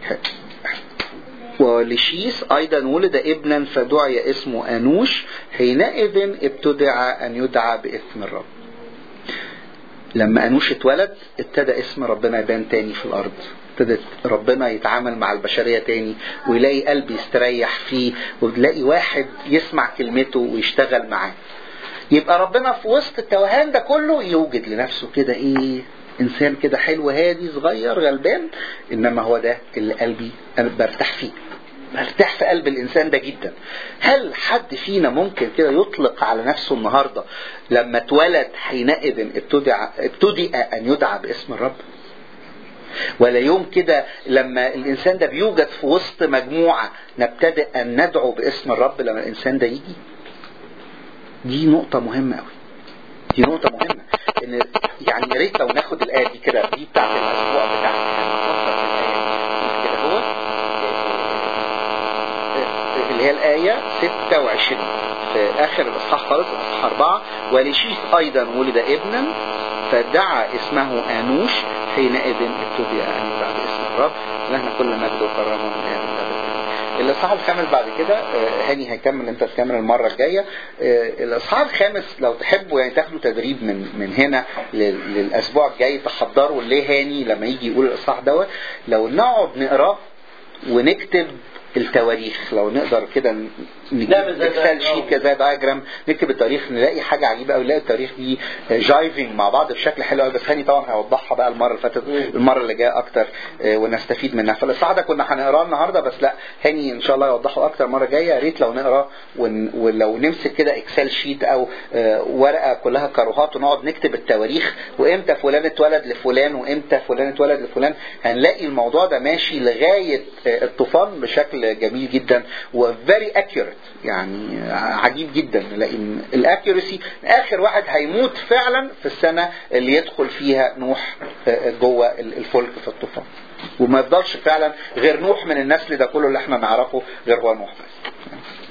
ولشيس أيضا ولد ابنا فدعي اسمه أنوش حينئذ ابتدع أن يدعى باسم الرب لما أنوش اتولد ابتدى اسم ربنا يبان تاني في الأرض ابتدت ربنا يتعامل مع البشرية تاني ويلاقي قلب يستريح فيه وتلاقي واحد يسمع كلمته ويشتغل معاه يبقى ربنا في وسط التوهان ده كله يوجد لنفسه كده ايه انسان كده حلو هادي صغير غلبان انما هو ده اللي قلبي انا برتاح فيه برتاح في قلب الانسان ده جدا هل حد فينا ممكن كده يطلق على نفسه النهارده لما اتولد حينئذ ابتدع ابتدئ ان يدعى باسم الرب ولا يوم كده لما الانسان ده بيوجد في وسط مجموعه نبتدئ ان ندعو باسم الرب لما الانسان ده يجي دي نقطه مهمه قوي دي نقطه مهمه ان يعني يا ريت لو ناخد الايه دي كده دي بتاعت الاسبوع بتاعتنا كده هو اللي هي الآية 26 في آخر الإصحاح خالص إصحاح أربعة ولشيث أيضا ولد ابنا فدعا اسمه آنوش حينئذ ابتدأ أن يدعى باسم الرب لهنا كل مجد وكرامة من الآن الأبد الإصحاح الخامس بعد كده آه، هاني هيكمل أنت تكمل المرة الجاية آه، الإصحاح الخامس لو تحبوا يعني تاخدوا تدريب من من هنا لل- للأسبوع الجاي تحضروا ليه هاني لما يجي يقول الإصحاح دوت لو نقعد نقراه ونكتب التواريخ لو نقدر كده ن- نجيب نعمل زي اكسل diagram. شيت كده دايجرام نكتب التاريخ نلاقي حاجه عجيبه قوي نلاقي التاريخ دي جايفنج مع بعض بشكل حلو قوي بس هاني طبعا هيوضحها بقى المره اللي فاتت المره اللي جايه اكتر آه، ونستفيد منها فالاصحاح ده كنا هنقراه النهارده بس لا هاني ان شاء الله يوضحه اكتر المره الجايه يا ريت لو نقرا ون- ولو نمسك كده اكسل شيت او آه، ورقه كلها كروهات ونقعد نكتب التواريخ وامتى فلان اتولد لفلان وامتى فلان اتولد لفلان هنلاقي الموضوع ده ماشي لغايه آه، الطوفان بشكل جميل جدا وفيري اكيوريت يعني عجيب جدا نلاقي الاكيورسي اخر واحد هيموت فعلا في السنه اللي يدخل فيها نوح آه، جوه الفلك في الطوفان وما يفضلش فعلا غير نوح من النسل ده كله اللي احنا نعرفه غير هو نوح بس